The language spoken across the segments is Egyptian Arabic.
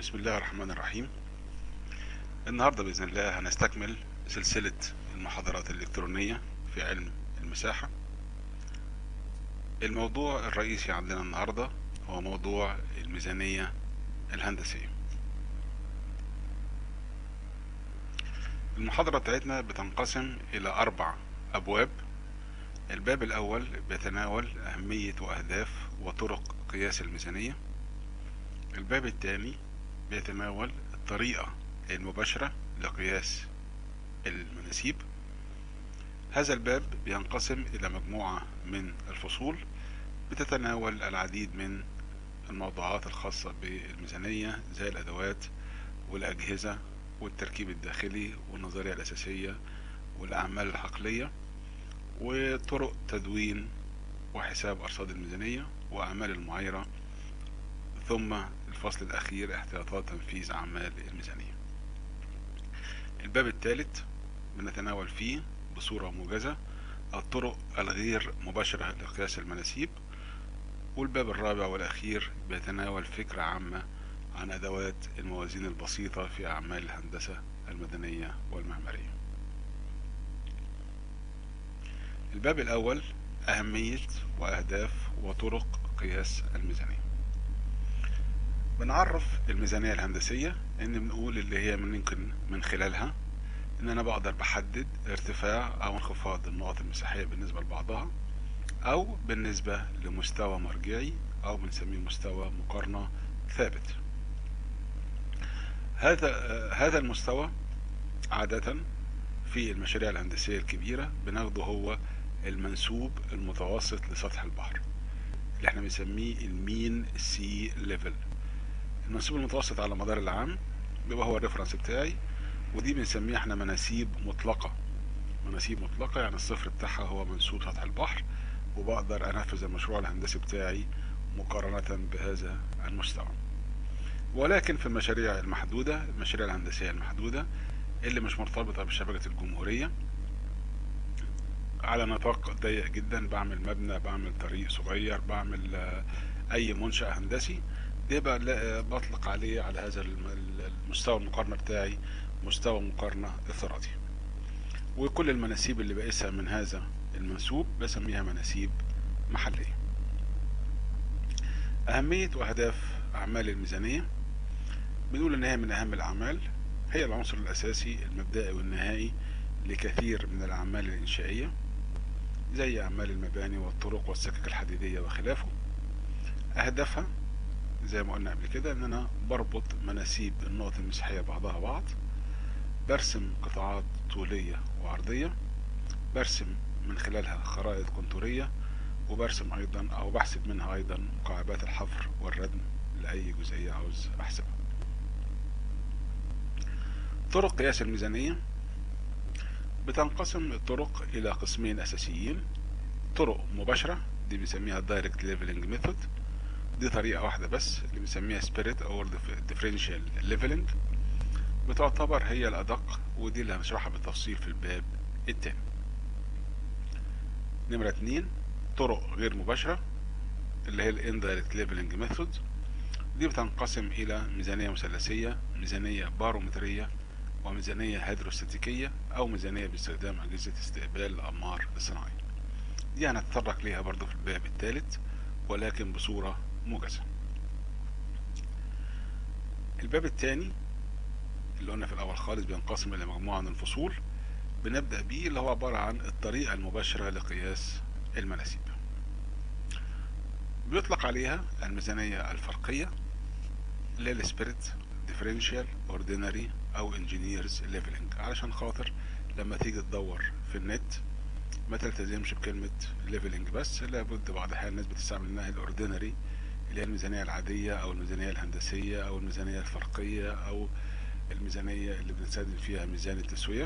بسم الله الرحمن الرحيم النهاردة بإذن الله هنستكمل سلسلة المحاضرات الإلكترونية في علم المساحة الموضوع الرئيسي عندنا النهاردة هو موضوع الميزانية الهندسية المحاضرة بتاعتنا بتنقسم إلى أربع أبواب الباب الأول بيتناول أهمية وأهداف وطرق قياس الميزانية الباب الثاني بيتناول الطريقة المباشرة لقياس المناسيب هذا الباب بينقسم إلى مجموعة من الفصول بتتناول العديد من الموضوعات الخاصة بالميزانية زي الأدوات والأجهزة والتركيب الداخلي والنظرية الأساسية والأعمال الحقلية وطرق تدوين وحساب أرصاد الميزانية وأعمال المعايرة ثم الفصل الأخير احتياطات تنفيذ أعمال الميزانية الباب الثالث بنتناول فيه بصورة موجزة الطرق الغير مباشرة لقياس المناسيب والباب الرابع والأخير بيتناول فكرة عامة عن أدوات الموازين البسيطة في أعمال الهندسة المدنية والمعمارية الباب الأول أهمية وأهداف وطرق قياس الميزانية بنعرف الميزانية الهندسية ان بنقول اللي هي ممكن من خلالها ان انا بقدر بحدد ارتفاع او انخفاض النقط المساحية بالنسبة لبعضها او بالنسبة لمستوى مرجعي او بنسميه مستوى مقارنة ثابت هذا هذا المستوى عادة في المشاريع الهندسية الكبيرة بناخده هو المنسوب المتوسط لسطح البحر اللي احنا بنسميه المين سي ليفل المنسوب المتوسط على مدار العام بيبقى هو الريفرنس بتاعي ودي بنسميها احنا مناسيب مطلقة مناسيب مطلقة يعني الصفر بتاعها هو منسوب سطح البحر وبقدر انفذ المشروع الهندسي بتاعي مقارنة بهذا المستوى ولكن في المشاريع المحدودة المشاريع الهندسية المحدودة اللي مش مرتبطة بشبكة الجمهورية على نطاق ضيق جدا بعمل مبنى بعمل طريق صغير بعمل اي منشأ هندسي ده بقى بطلق عليه على هذا المستوى المقارنة بتاعي مستوى مقارنة افتراضي وكل المناسيب اللي بقيسها من هذا المنسوب بسميها مناسيب محلية أهمية وأهداف أعمال الميزانية بنقول إن هي من أهم الأعمال هي العنصر الأساسي المبدئي والنهائي لكثير من الأعمال الإنشائية زي أعمال المباني والطرق والسكك الحديدية وخلافه أهدافها زي ما قلنا قبل كده ان انا بربط مناسيب النقط المساحية بعضها بعض برسم قطاعات طولية وعرضية برسم من خلالها خرائط كونتورية وبرسم ايضا او بحسب منها ايضا مكعبات الحفر والردم لاي جزئية عاوز احسبها طرق قياس الميزانية بتنقسم الطرق الى قسمين اساسيين طرق مباشرة دي بنسميها دايركت ليفلنج ميثود دي طريقة واحدة بس اللي بنسميها سبيريت او ديفرنشال ليفلنج بتعتبر هي الأدق ودي اللي هنشرحها بالتفصيل في الباب التاني نمرة اتنين طرق غير مباشرة اللي هي الاندايركت ليفلنج ميثود دي بتنقسم إلى ميزانية مثلثية ميزانية بارومترية وميزانية هيدروستاتيكية أو ميزانية باستخدام أجهزة استقبال الأقمار الصناعية دي هنتطرق ليها برضو في الباب الثالث ولكن بصورة موجزة الباب الثاني اللي قلنا في الأول خالص بينقسم إلى مجموعة من الفصول بنبدأ بيه اللي هو عبارة عن الطريقة المباشرة لقياس المناسيب بيطلق عليها الميزانية الفرقية اللي هي السبيريت ديفرنشال اوردينري او انجينيرز ليفلنج علشان خاطر لما تيجي تدور في النت ما تلتزمش بكلمة ليفلنج بس لابد بعض الأحيان الناس بتستعمل انها الاوردينري اللي هي الميزانية العادية او الميزانية الهندسية او الميزانية الفرقية او الميزانية اللي بنستخدم فيها ميزان التسوية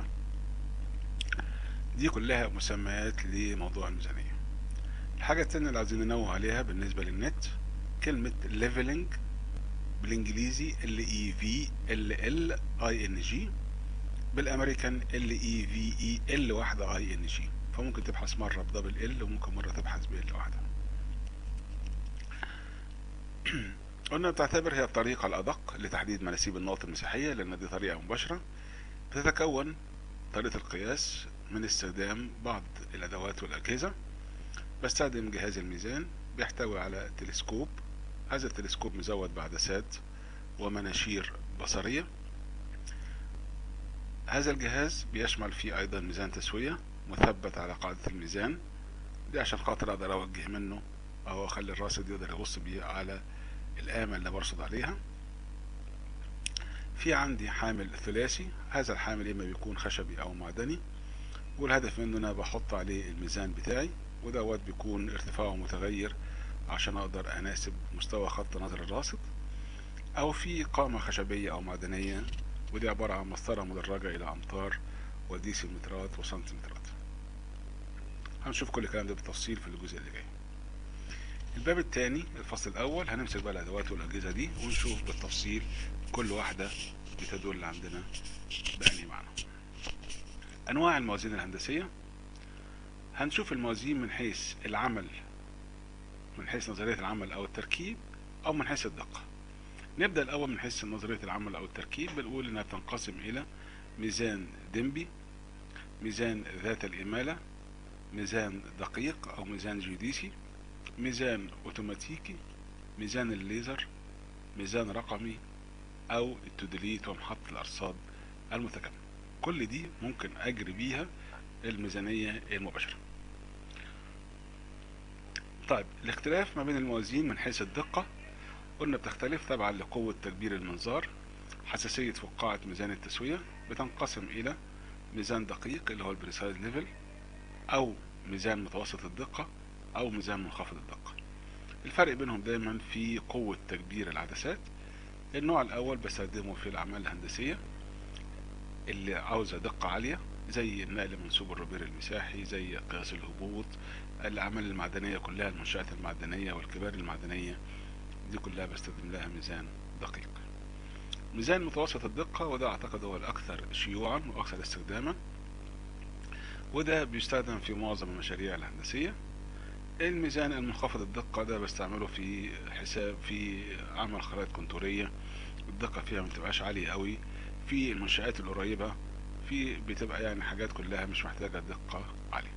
دي كلها مسميات لموضوع الميزانية الحاجة التانية اللي عايزين ننوه عليها بالنسبة للنت كلمة ليفلنج بالانجليزي ال اي في ال ال اي ان جي بالامريكان ال اي في اي ال واحدة اي ان جي فممكن تبحث مرة بدبل ال وممكن مرة تبحث بال واحدة قلنا بتعتبر هي الطريقة الأدق لتحديد مناسيب النقط المساحية لأن دي طريقة مباشرة بتتكون طريقة القياس من استخدام بعض الأدوات والأجهزة بستخدم جهاز الميزان بيحتوي على تلسكوب هذا التلسكوب مزود بعدسات ومناشير بصرية هذا الجهاز بيشمل فيه أيضا ميزان تسوية مثبت على قاعدة الميزان دي عشان خاطر أقدر أوجه منه أو أخلي الراصد يقدر يبص بيه على القامة اللي برصد عليها في عندي حامل ثلاثي هذا الحامل إما بيكون خشبي أو معدني والهدف منه أنا بحط عليه الميزان بتاعي ودوت بيكون ارتفاعه متغير عشان أقدر أناسب مستوى خط نظر الراصد أو في قامة خشبية أو معدنية ودي عبارة عن مسطرة مدرجة إلى أمتار وديسيمترات وسنتيمترات هنشوف كل الكلام ده بالتفصيل في الجزء اللي جاي الباب الثاني الفصل الأول هنمسك بقى الأدوات والأجهزة دي ونشوف بالتفصيل كل واحدة بتدل عندنا بأنهي معنى أنواع الموازين الهندسية هنشوف الموازين من حيث العمل من حيث نظرية العمل أو التركيب أو من حيث الدقة نبدأ الأول من حيث نظرية العمل أو التركيب بنقول إنها تنقسم إلى ميزان دمبي ميزان ذات الإمالة ميزان دقيق أو ميزان جيوديسي ميزان أوتوماتيكي ميزان الليزر ميزان رقمي أو التودليت ومحطة الأرصاد المتكاملة كل دي ممكن أجري بيها الميزانية المباشرة طيب الاختلاف ما بين الموازين من حيث الدقة قلنا بتختلف تبعا لقوة تكبير المنظار حساسية فقاعة ميزان التسوية بتنقسم إلى ميزان دقيق اللي هو البريسايز ليفل أو ميزان متوسط الدقة أو ميزان منخفض الدقة الفرق بينهم دايما في قوة تكبير العدسات النوع الأول بستخدمه في الأعمال الهندسية اللي عاوزة دقة عالية زي نقل منسوب الربير المساحي زي قياس الهبوط الأعمال المعدنية كلها المنشآت المعدنية والكبار المعدنية دي كلها بستخدم لها ميزان دقيق ميزان متوسط الدقة وده أعتقد هو الأكثر شيوعا وأكثر استخداما وده بيستخدم في معظم المشاريع الهندسية الميزان المنخفض الدقة ده بستعمله في حساب في عمل خرائط كونتورية الدقة فيها ما بتبقاش عالية قوي في المنشآت القريبة في بتبقى يعني حاجات كلها مش محتاجة دقة عالية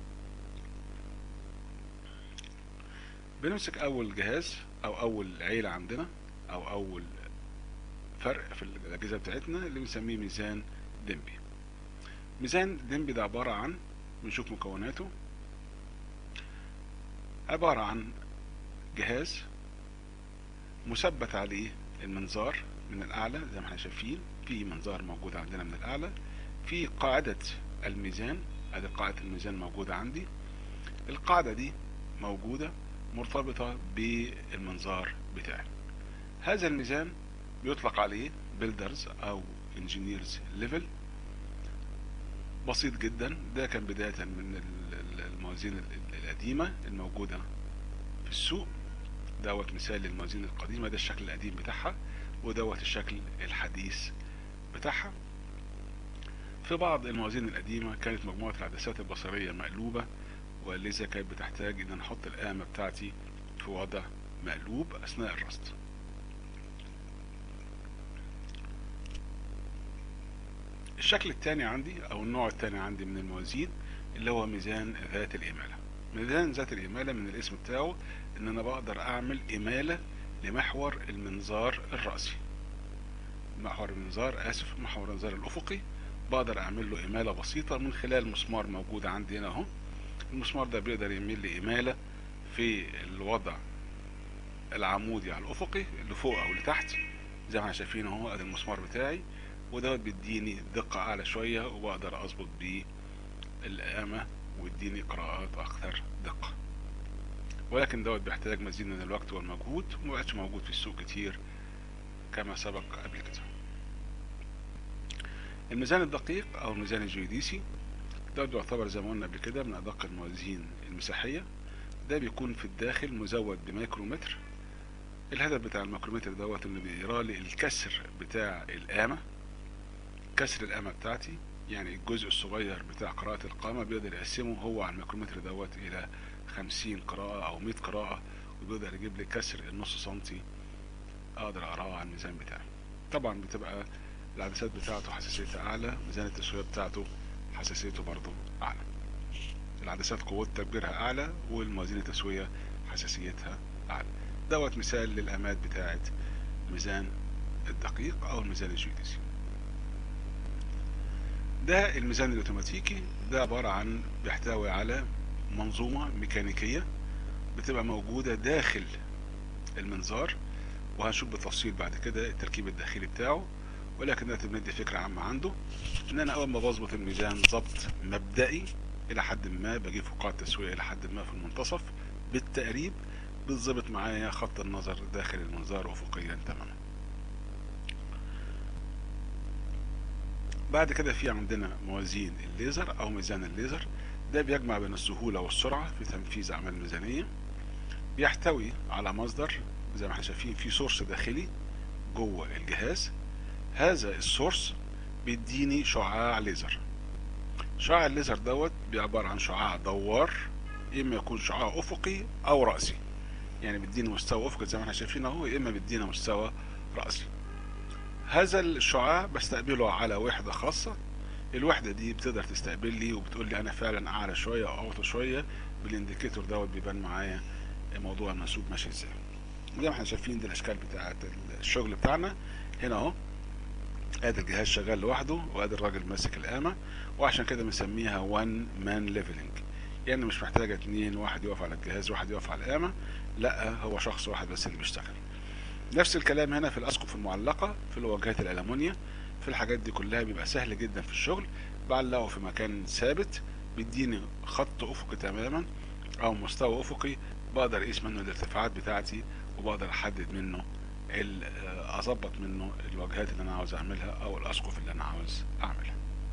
بنمسك أول جهاز أو أول عيلة عندنا أو أول فرق في الأجهزة بتاعتنا اللي بنسميه ميزان ديمبي ميزان ديمبي ده عبارة عن بنشوف مكوناته عبارة عن جهاز مثبت عليه المنظار من الأعلى زي ما احنا شايفين في منظار موجود عندنا من الأعلى في قاعدة الميزان ادي قاعدة الميزان موجودة عندي القاعدة دي موجودة مرتبطة بالمنظار بتاعي هذا الميزان بيطلق عليه بيلدرز او انجينيرز ليفل بسيط جدا ده كان بداية من الموازين القديمة الموجودة في السوق دوت مثال للموازين القديمة ده الشكل القديم بتاعها ودوت الشكل الحديث بتاعها في بعض الموازين القديمة كانت مجموعة العدسات البصرية مقلوبة ولذا كانت بتحتاج ان نحط القامة بتاعتي في وضع مقلوب اثناء الرصد الشكل الثاني عندي او النوع الثاني عندي من الموازين اللي هو ميزان ذات الامالة ميزان ذات الامالة من الاسم بتاعه ان انا بقدر اعمل امالة لمحور المنظار الرأسي محور المنظار اسف محور المنظار الافقي بقدر اعمل له امالة بسيطة من خلال مسمار موجود عندي هنا اهو المسمار ده بيقدر يعمل لي امالة في الوضع العمودي على الافقي اللي فوق او لتحت زي ما احنا شايفين اهو ادي المسمار بتاعي ودوت بيديني دقة اعلى شوية وبقدر اظبط بيه القامة ويديني قراءات اكثر دقة ولكن دوت بيحتاج مزيد من الوقت والمجهود ومبقاش موجود في السوق كتير كما سبق قبل كده الميزان الدقيق او الميزان الجيوديسي ده بيعتبر زي ما قلنا قبل كده من ادق الموازين المساحية ده بيكون في الداخل مزود بميكرومتر الهدف بتاع الميكرومتر دوت انه بيقرا لي الكسر بتاع القامة كسر القامة بتاعتي يعني الجزء الصغير بتاع قراءة القامة بيقدر يقسمه هو على الميكرومتر دوت الى خمسين قراءة او مية قراءة وبيقدر يجيب لي كسر النص سنتي اقدر اقراها على الميزان بتاعي طبعا بتبقى العدسات بتاعته حساسيتها اعلى ميزان التسوية بتاعته حساسيته برضو اعلى العدسات قوة تكبيرها اعلى والموازين التسوية حساسيتها اعلى دوت مثال للامات بتاعة الميزان الدقيق او الميزان الجيوديسي ده الميزان الاوتوماتيكي ده عبارة عن بيحتوي على منظومة ميكانيكية بتبقى موجودة داخل المنظار وهنشوف بالتفصيل بعد كده التركيب الداخلي بتاعه ولكن ده بندي فكرة عامة عنده ان انا اول ما بظبط الميزان ضبط مبدئي الى حد ما بجيب فقاعة تسوية الى حد ما في المنتصف بالتقريب بتظبط معايا خط النظر داخل المنظار افقيا تماما بعد كده في عندنا موازين الليزر او ميزان الليزر ده بيجمع بين السهولة والسرعة في تنفيذ اعمال ميزانية بيحتوي على مصدر زي ما احنا شايفين في سورس داخلي جوه الجهاز هذا السورس بيديني شعاع ليزر شعاع الليزر دوت بيعبر عن شعاع دوار اما يكون شعاع افقي او رأسي يعني بيدينا مستوى افقي زي ما احنا شايفين اهو يا اما بيدينا مستوى رأسي هذا الشعاع بستقبله على وحدة خاصة الوحدة دي بتقدر تستقبل لي وبتقول لي انا فعلا اعلى شوية او اوطى شوية بالانديكيتور دوت بيبان معايا موضوع المنسوب ماشي ازاي زي ما احنا شايفين دي الاشكال بتاعت الشغل بتاعنا هنا اهو ادي الجهاز شغال لوحده وادي الراجل ماسك القامة وعشان كده بنسميها وان مان ليفلنج يعني مش محتاجة اتنين واحد يقف على الجهاز واحد يقف على القامة لا هو شخص واحد بس اللي بيشتغل نفس الكلام هنا في الاسقف المعلقة في الواجهات الالمونيا في الحاجات دي كلها بيبقى سهل جدا في الشغل بعلقه في مكان ثابت بيديني خط افقي تماما او مستوى افقي بقدر اقيس منه الارتفاعات بتاعتي وبقدر احدد منه اظبط منه الواجهات اللي انا عاوز اعملها او الاسقف اللي انا عاوز اعملها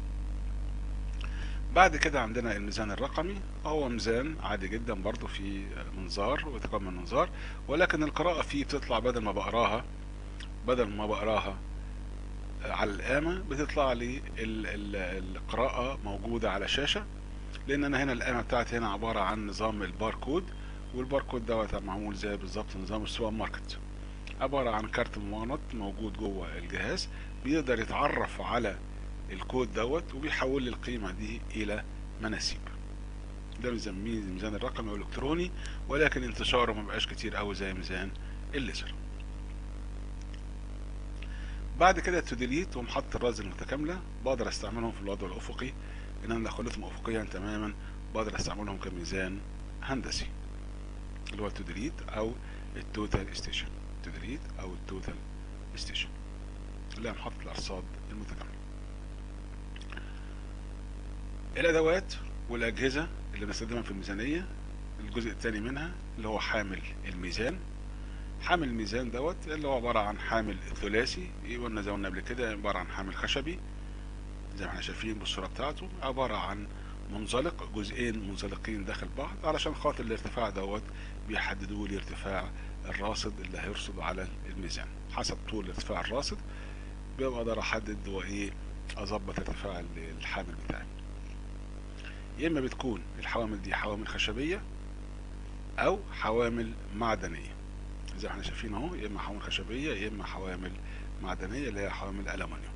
بعد كده عندنا الميزان الرقمي هو ميزان عادي جدا برضو في منظار وتقام من منظار ولكن القراءة فيه بتطلع بدل ما بقراها بدل ما بقراها على القامة بتطلع لي القراءة موجودة على شاشة لان انا هنا القامة بتاعتي هنا عبارة عن نظام الباركود والباركود دوت معمول زي بالظبط نظام السوبر ماركت عبارة عن كارت ممانط موجود جوه الجهاز بيقدر يتعرف على الكود دوت وبيحول لي القيمة دي إلى مناسيب ده بنسميه الميزان الرقمي أو الإلكتروني ولكن انتشاره مبقاش كتير أوي زي ميزان الليزر بعد كده التوديليت ومحط الراس المتكاملة بقدر استعملهم في الوضع الأفقي إن أنا دخلتهم أفقيا تماما بقدر استعملهم كميزان هندسي اللي هو التوديليت أو التوتال ستيشن التدريد او التوتال ستيشن اللي هي محطة الارصاد المتكاملة الادوات والاجهزة اللي بنستخدمها في الميزانية الجزء الثاني منها اللي هو حامل الميزان حامل الميزان دوت اللي هو عبارة عن حامل ثلاثي قلنا زي قلنا قبل كده عبارة عن حامل خشبي زي ما احنا شايفين بالصورة بتاعته عبارة عن منزلق جزئين منزلقين داخل بعض علشان خاطر الارتفاع دوت بيحددوا لي ارتفاع الراصد اللي هيرصد على الميزان حسب طول ارتفاع الراصد بيبقى اقدر احدد وايه اظبط ارتفاع الحامل بتاعي يا اما بتكون الحوامل دي حوامل خشبية او حوامل معدنية زي ما احنا شايفين اهو يا اما حوامل خشبية يا اما حوامل معدنية اللي هي حوامل الومنيوم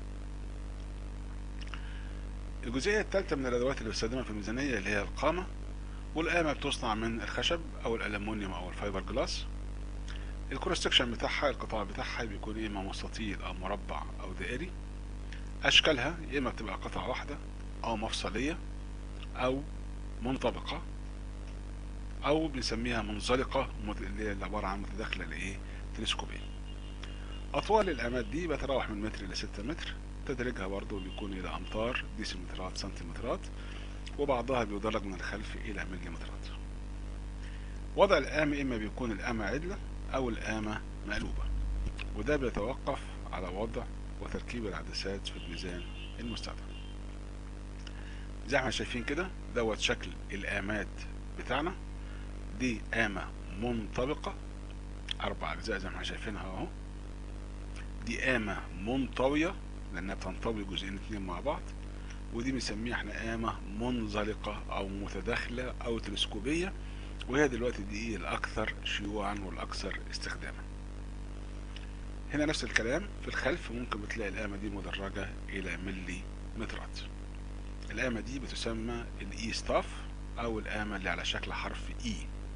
الجزئية الثالثة من الادوات اللي بستخدمها في الميزانية اللي هي القامة والقامة بتصنع من الخشب او الالومنيوم او الفايبر جلاس الكروس سكشن بتاعها القطاع بتاعها بيكون اما مستطيل او مربع او دائري اشكالها يا اما بتبقى قطعة واحدة او مفصلية او منطبقة او بنسميها منزلقة اللي هي عبارة عن متداخلة لايه تلسكوبية اطوال الامات دي بتراوح من متر الى ستة متر تدريجها برضو بيكون الى امتار ديسيمترات سنتيمترات وبعضها بيدرج من الخلف الى مليمترات وضع القامة اما بيكون القامة عدلة او القامة مقلوبة وده بيتوقف على وضع وتركيب العدسات في الميزان المستخدم زي ما احنا شايفين كده دوت شكل القامات بتاعنا دي قامة منطبقة اربع اجزاء زي ما احنا شايفينها اهو دي قامة منطوية لانها بتنطوي جزئين اتنين مع بعض ودي بنسميها احنا قامة منزلقة او متداخلة او تلسكوبية وهي دلوقتي دي الاكثر شيوعا والاكثر استخداما هنا نفس الكلام في الخلف ممكن بتلاقي القامة دي مدرجة إلى ملي مترات القامة دي بتسمى الإي ستاف أو القامة اللي على شكل حرف إي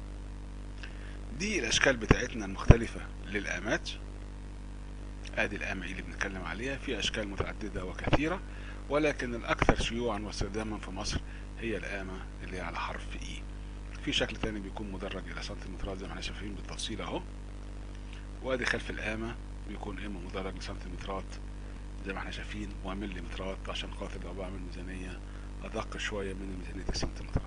دي الأشكال بتاعتنا المختلفة للقامات ادي القامة اللي بنتكلم عليها في اشكال متعددة وكثيرة ولكن الاكثر شيوعا واستخداما في مصر هي القامة اللي على حرف اي في شكل تاني بيكون مدرج الى سنتيمترات زي ما احنا شايفين بالتفصيل اهو وادي خلف القامة بيكون قامة مدرج لسنتيمترات زي ما احنا شايفين ومليمترات عشان خاطر لو بعمل ميزانية ادق شوية من ميزانية السنتيمترات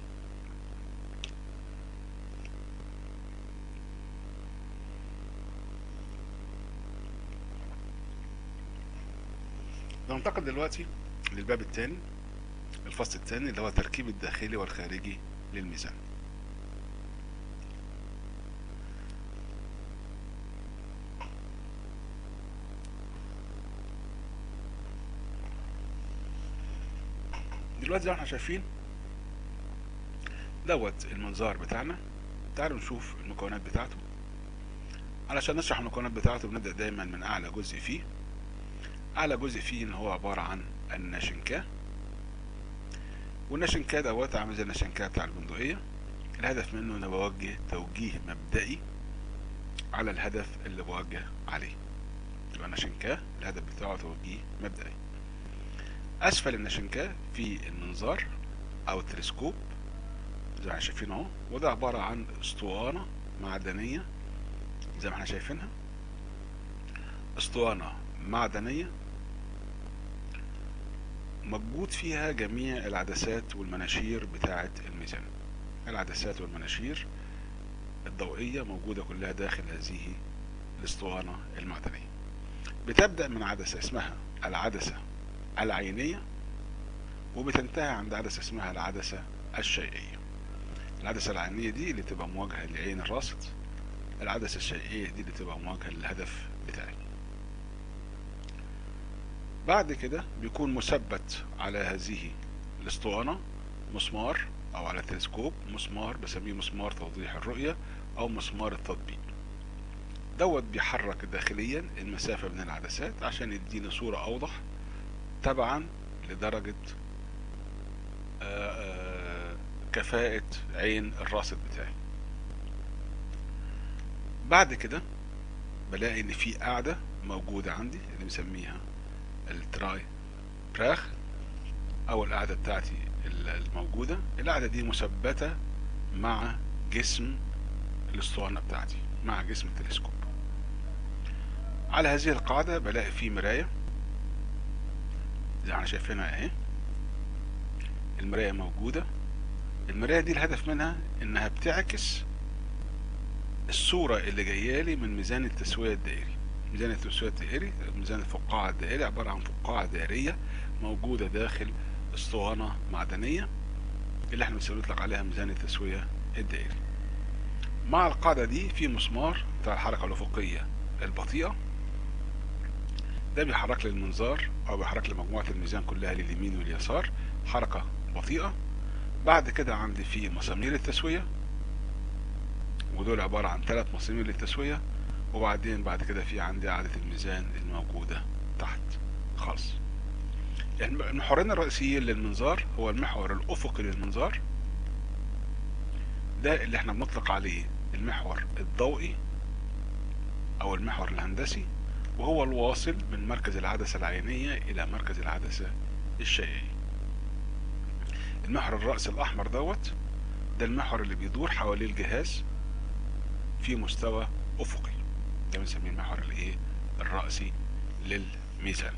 ننتقل دلوقتي للباب الثاني الفصل الثاني اللي هو التركيب الداخلي والخارجي للميزان دلوقتي زي ما احنا شايفين دوت المنظار بتاعنا تعالوا نشوف المكونات بتاعته علشان نشرح المكونات بتاعته بنبدأ دايما من أعلى جزء فيه أعلى جزء فيه إن هو عبارة عن الناشنكاه والناشنكاه دوت عامل زي الناشنكاه بتاع البندقية الهدف منه إن بوجه توجيه مبدئي على الهدف اللي بوجه عليه يبقى الناشنكاه الهدف بتاعه توجيه مبدئي أسفل الناشنكاه في المنظار أو التلسكوب زي ما احنا شايفين اهو وده عبارة عن اسطوانة معدنية زي ما احنا شايفينها اسطوانة معدنية موجود فيها جميع العدسات والمناشير بتاعة الميزان العدسات والمناشير الضوئية موجودة كلها داخل هذه الاسطوانة المعدنية بتبدأ من عدسة اسمها العدسة العينية وبتنتهي عند عدسة اسمها العدسة الشيئية العدسة العينية دي اللي تبقى مواجهة لعين الراصد العدسة الشيئية دي اللي تبقى مواجهة للهدف بتاعي بعد كده بيكون مثبت على هذه الاسطوانة مسمار او على تلسكوب مسمار بسميه مسمار توضيح الرؤية او مسمار التطبيق دوت بيحرك داخليا المسافة بين العدسات عشان يدينا صورة اوضح تبعا لدرجة آآ آآ كفاءة عين الراصد بتاعي بعد كده بلاقي ان في قاعدة موجودة عندي اللي مسميها التراي براخ او القاعدة بتاعتي الموجودة القاعدة دي مثبتة مع جسم الاسطوانة بتاعتي مع جسم التلسكوب على هذه القاعدة بلاقي في مراية زي ما احنا شايفينها اهي المراية موجودة المراية دي الهدف منها انها بتعكس الصورة اللي جاية لي من ميزان التسوية الدائري ميزان التسوية الدائري ميزان الفقاعة الدائري عبارة عن فقاعة دائرية موجودة داخل اسطوانة معدنية اللي احنا بنطلق عليها ميزان التسوية الدائري مع القاعدة دي في مسمار بتاع الحركة الأفقية البطيئة ده بيحرك لي المنظار أو بيحرك لي مجموعة الميزان كلها لليمين واليسار حركة بطيئة بعد كده عندي في مسامير التسوية ودول عبارة عن ثلاث مسامير للتسوية وبعدين بعد كده في عندي قاعدة الميزان الموجودة تحت خالص المحورين الرئيسيين للمنظار هو المحور الأفقي للمنظار ده اللي احنا بنطلق عليه المحور الضوئي أو المحور الهندسي وهو الواصل من مركز العدسة العينية إلى مركز العدسة الشيئية المحور الرأس الأحمر دوت ده المحور اللي بيدور حواليه الجهاز في مستوى أفقي ده بنسميه المحور الايه الرأسي للميزان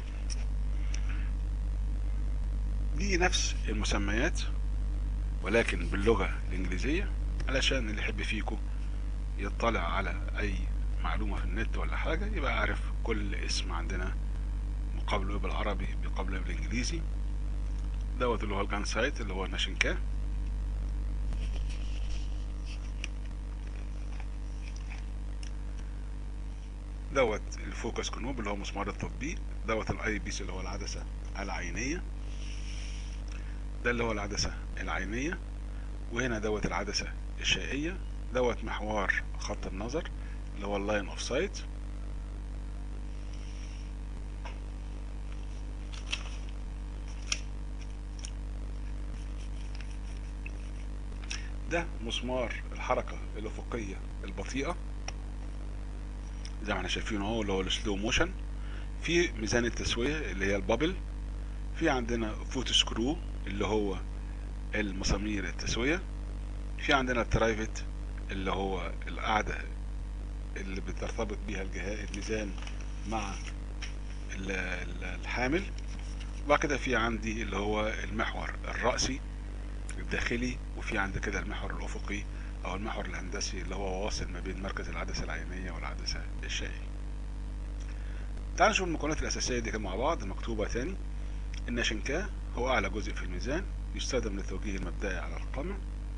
دي نفس المسميات ولكن باللغة الإنجليزية علشان اللي يحب فيكم يطلع على أي معلومة في النت ولا حاجة يبقى عارف كل اسم عندنا مقابله بالعربي بقابله بالإنجليزي دوت اللي هو الجان سايت اللي هو الناشنكاه دوت الفوكس كنوب اللي هو مسمار التطبيق دوت الاي بيس اللي هو العدسة العينية ده اللي هو العدسة العينية وهنا دوت العدسة الشائية دوت محور خط النظر اللي هو اللاين اوف سايت ده مسمار الحركة الأفقية البطيئة زي ما احنا شايفين اهو اللي هو السلو موشن في ميزان التسوية اللي هي البابل في عندنا فوت سكرو اللي هو المسامير التسوية في عندنا الترايفت اللي هو القاعدة اللي بترتبط بيها الجهاز الميزان مع ال- ال- الحامل وبعد كده في عندي اللي هو المحور الرأسي الداخلي وفي عند كده المحور الأفقي أو المحور الهندسي اللي هو واصل ما بين مركز العدسة العينية والعدسة الشائية. تعال نشوف المكونات الأساسية دي كده مع بعض مكتوبة تاني الناشنكاه هو أعلى جزء في الميزان يستخدم للتوجيه المبدئي على القمع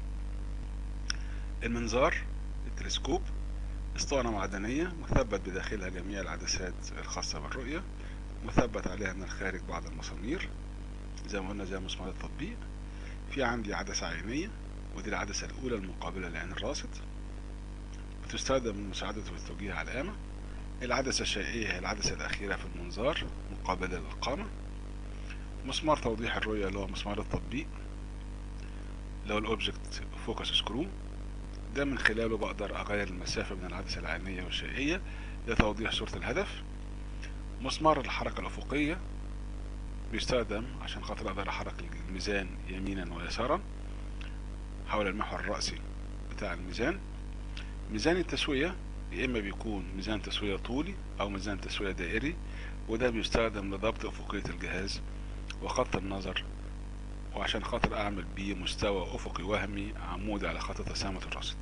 المنظار التلسكوب اسطوانة معدنية مثبت بداخلها جميع العدسات الخاصة بالرؤية مثبت عليها من الخارج بعض المسامير زي ما قلنا زي مسمار التطبيق في عندي عدسة عينية ودي العدسة الأولى المقابلة لعين الراصد بتستخدم لمساعدة والتوجيه على القامة العدسة الشيئية هي العدسة الأخيرة في المنظار مقابلة للقامة مسمار توضيح الرؤية اللي هو مسمار التطبيق اللي هو الأوبجكت فوكس سكرو ده من خلاله بقدر أغير المسافة بين العدسة العينية والشيئية لتوضيح صورة الهدف مسمار الحركة الأفقية بيستخدم عشان خاطر أقدر أحرك الميزان يمينا ويسارا حول المحور الرأسي بتاع الميزان ميزان التسوية يا إما بيكون ميزان تسوية طولي أو ميزان تسوية دائري وده بيستخدم لضبط أفقية الجهاز وخط النظر وعشان خاطر أعمل بيه مستوى أفقي وهمي عمودي على خط تسامة الرصد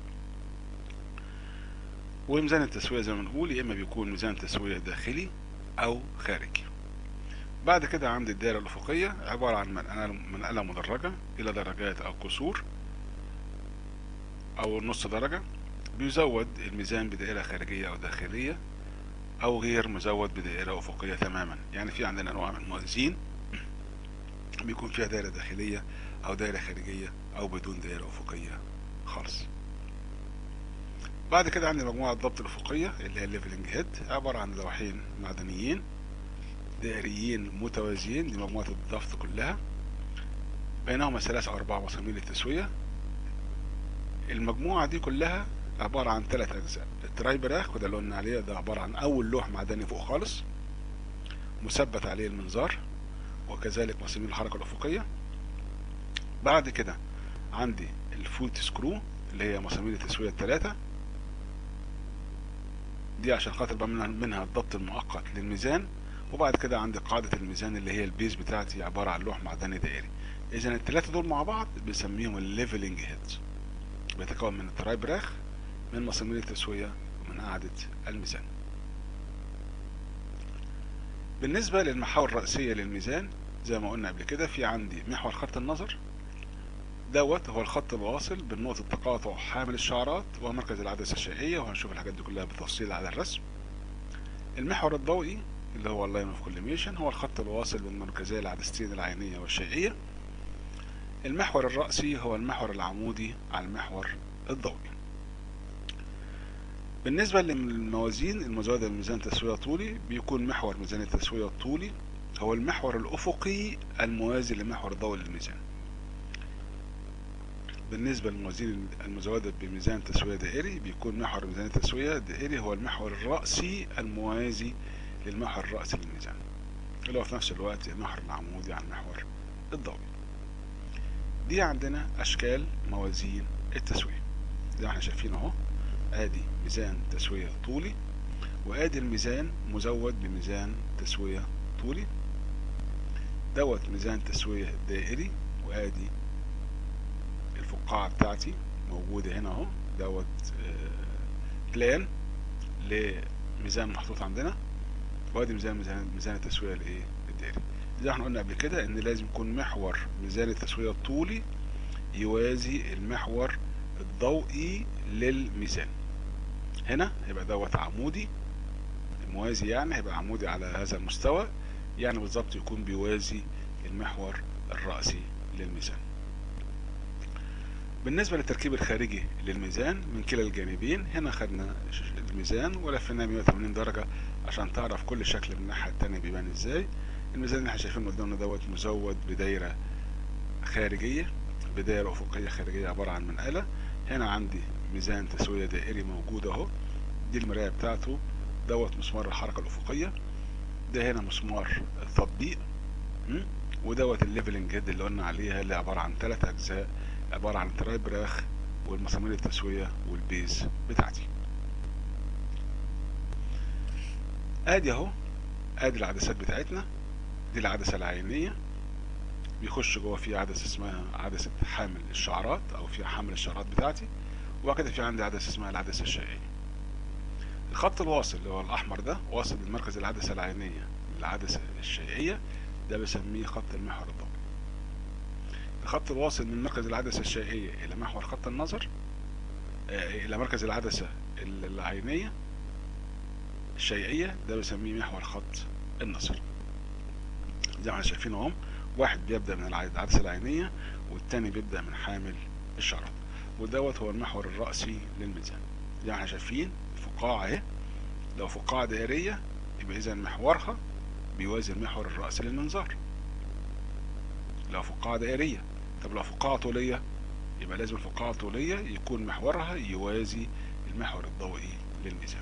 وميزان التسوية زي ما بنقول يا إما بيكون ميزان تسوية داخلي أو خارجي بعد كده عندي الدائرة الأفقية عبارة عن منقلة منقلة مدرجة إلى درجات أو كسور أو نص درجة بيزود الميزان بدائرة خارجية أو داخلية أو غير مزود بدائرة أفقية تماما يعني في عندنا أنواع من الموازين بيكون فيها دائرة داخلية أو دائرة خارجية أو بدون دائرة أفقية خالص بعد كده عندي مجموعة ضبط الأفقية اللي هي الليفلنج هيد عبارة عن لوحين معدنيين دائريين متوازيين دي مجموعة الضغط كلها بينهما ثلاث أو أربع مسامير للتسوية المجموعة دي كلها عبارة عن ثلاث أجزاء الترايبراخ وده اللي قلنا عليه ده عبارة عن أول لوح معدني فوق خالص مثبت عليه المنظار وكذلك مسامير الحركة الأفقية بعد كده عندي الفوت سكرو اللي هي مسامير التسوية الثلاثة دي عشان خاطر بعمل منها الضبط المؤقت للميزان وبعد كده عندي قاعدة الميزان اللي هي البيز بتاعتي عبارة عن لوح معدني دائري إذا الثلاثة دول مع بعض بنسميهم الليفلنج هيدز بيتكون من الترايبراخ من مسامير التسوية ومن قاعدة الميزان بالنسبة للمحاور الرئيسية للميزان زي ما قلنا قبل كده في عندي محور خط النظر دوت هو الخط الواصل بين نقطة تقاطع حامل الشعرات ومركز العدسة الشيئية وهنشوف الحاجات دي كلها بالتفصيل على الرسم المحور الضوئي اللي هو اللاين اوف كوليميشن هو الخط الواصل بين مركزي العدستين العينية والشيئية المحور الرأسي هو المحور العمودي على المحور الضوئي بالنسبة للموازين المزودة بميزان تسوية طولي بيكون محور ميزان التسوية الطولي هو المحور الأفقي الموازي لمحور الضوء للميزان بالنسبة للموازين المزودة بميزان تسوية دائري بيكون محور ميزان التسوية الدائري هو المحور الرأسي الموازي للمحور الرأسي للميزان اللي هو في نفس الوقت المحور العمودي على المحور الضوئي دي عندنا أشكال موازين التسوية زي ما احنا شايفين اهو ادي ميزان تسوية طولي وادي الميزان مزود بميزان تسوية طولي دوت ميزان تسوية دائري وادي الفقاعة بتاعتي موجودة هنا اهو دوت آه بلان لميزان محطوط عندنا وادي ميزان ميزان ميزان التسوية الايه الدائري زي ما احنا قلنا قبل كده ان لازم يكون محور ميزان التسوية الطولي يوازي المحور الضوئي للميزان هنا هيبقى دوت عمودي الموازي يعني هيبقى عمودي على هذا المستوى يعني بالظبط يكون بيوازي المحور الرأسي للميزان بالنسبة للتركيب الخارجي للميزان من كلا الجانبين هنا خدنا الميزان ولفيناه 180 درجة عشان تعرف كل شكل من الناحية التانية بيبان ازاي الميزان اللي احنا شايفينه قدامنا دوت مزود بدايرة خارجية بدايرة افقية خارجية عبارة عن منقلة هنا عندي ميزان تسوية دائري موجود اهو دي المراية بتاعته دوت مسمار الحركة الافقية ده هنا مسمار التطبيق م? ودوت الليفلنج هيد اللي قلنا عليها اللي عبارة عن ثلاث اجزاء عبارة عن تراي براخ والمسامير التسوية والبيز بتاعتي ادي اهو ادي العدسات بتاعتنا دي العدسة العينية بيخش جوه في عدسة اسمها عدسة حامل الشعرات او فيها حامل الشعرات بتاعتي وبعد كده في عندي عدسة اسمها العدسة الشائعية الخط الواصل اللي هو الاحمر ده واصل من مركز العدسة العينية للعدسة الشائعية ده بسميه خط المحور الضوئي الخط الواصل من مركز العدسة الشائعية الى محور خط النظر آه، الى مركز العدسة العينية الشيئية ده بسميه محور خط النظر زي ما احنا شايفين اهو واحد بيبدأ من العدسة العينية والتاني بيبدأ من حامل الشرط ودوت هو المحور الرأسي للميزان زي ما احنا شايفين فقاعة اهي لو فقاعة دائرية يبقى اذا محورها بيوازي المحور الرأسي للمنظار لو فقاعة دائرية طب لو فقاعة طولية يبقى لازم الفقاعة الطولية يكون محورها يوازي المحور الضوئي للميزان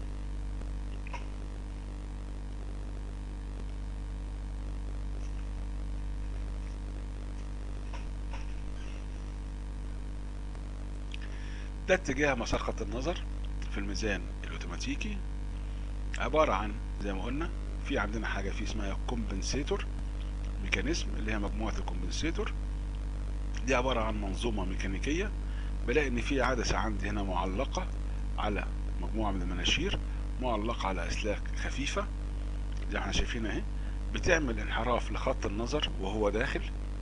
ده اتجاه مسار خط النظر في الميزان الاوتوماتيكي عبارة عن زي ما قلنا في عندنا حاجة فيه اسمها كومبنسيتور ميكانيزم اللي هي مجموعة الكومبنسيتور دي عبارة عن منظومة ميكانيكية بلاقي ان في عدسة عندي هنا معلقة على مجموعة من المناشير معلقة على اسلاك خفيفة زي ما احنا شايفين اهي بتعمل انحراف لخط النظر وهو داخل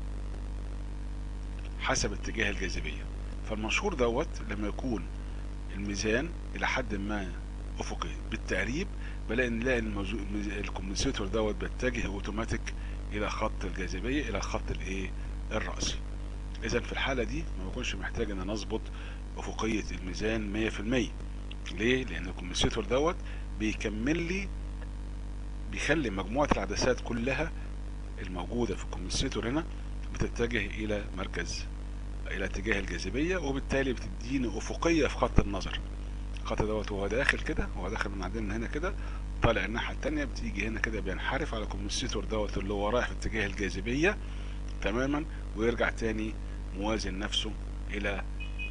حسب اتجاه الجاذبية فالمنشور دوت لما يكون الميزان الى حد ما افقي بالتقريب بلاقي ان نلاقي الكومبنسيتور دوت بيتجه اوتوماتيك الى خط الجاذبية الى الخط الايه الرأسي اذا في الحالة دي ما بكونش محتاج ان نظبط افقية الميزان مية في المية ليه لان الكومبنسيتور دوت بيكمل لي بيخلي مجموعة العدسات كلها الموجودة في الكومبنسيتور هنا بتتجه الى مركز الى اتجاه الجاذبية وبالتالي بتديني افقية في خط النظر الخط دوت وهو داخل كده هو داخل من عندنا هنا كده طالع الناحية التانية بتيجي هنا كده بينحرف على الكومبنسيتور دوت اللي هو رايح في اتجاه الجاذبية تماما ويرجع تاني موازن نفسه الى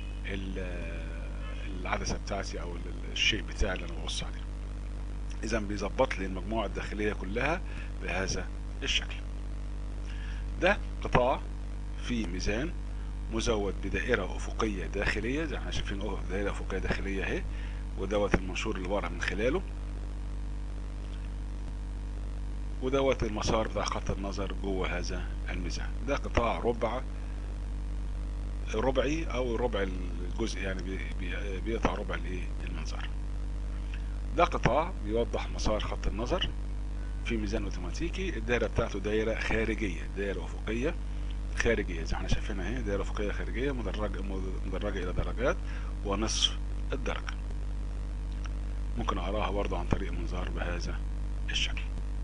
العدسة بتاعتي او الشيء بتاعي اللي انا ببص عليه اذا بيظبط لي المجموعة الداخلية كلها بهذا الشكل ده قطاع في ميزان مزود بدائرة أفقية داخلية زي ما احنا شايفين اهو دائرة أفقية داخلية اهي ودوت المنشور اللي ورا من خلاله ودوت المسار بتاع خط النظر جوه هذا الميزان ده قطاع ربع ربعي او ربع الجزء يعني بي بيقطع ربع الايه المنظر ده قطاع بيوضح مسار خط النظر في ميزان اوتوماتيكي الدائرة بتاعته دائرة خارجية دائرة افقية خارجية زي ما احنا شايفينها اهي دائرة افقية خارجية مدرجة مدرجة الى درجات ونصف الدرجة ممكن اقراها برضو عن طريق منظار بهذا الشكل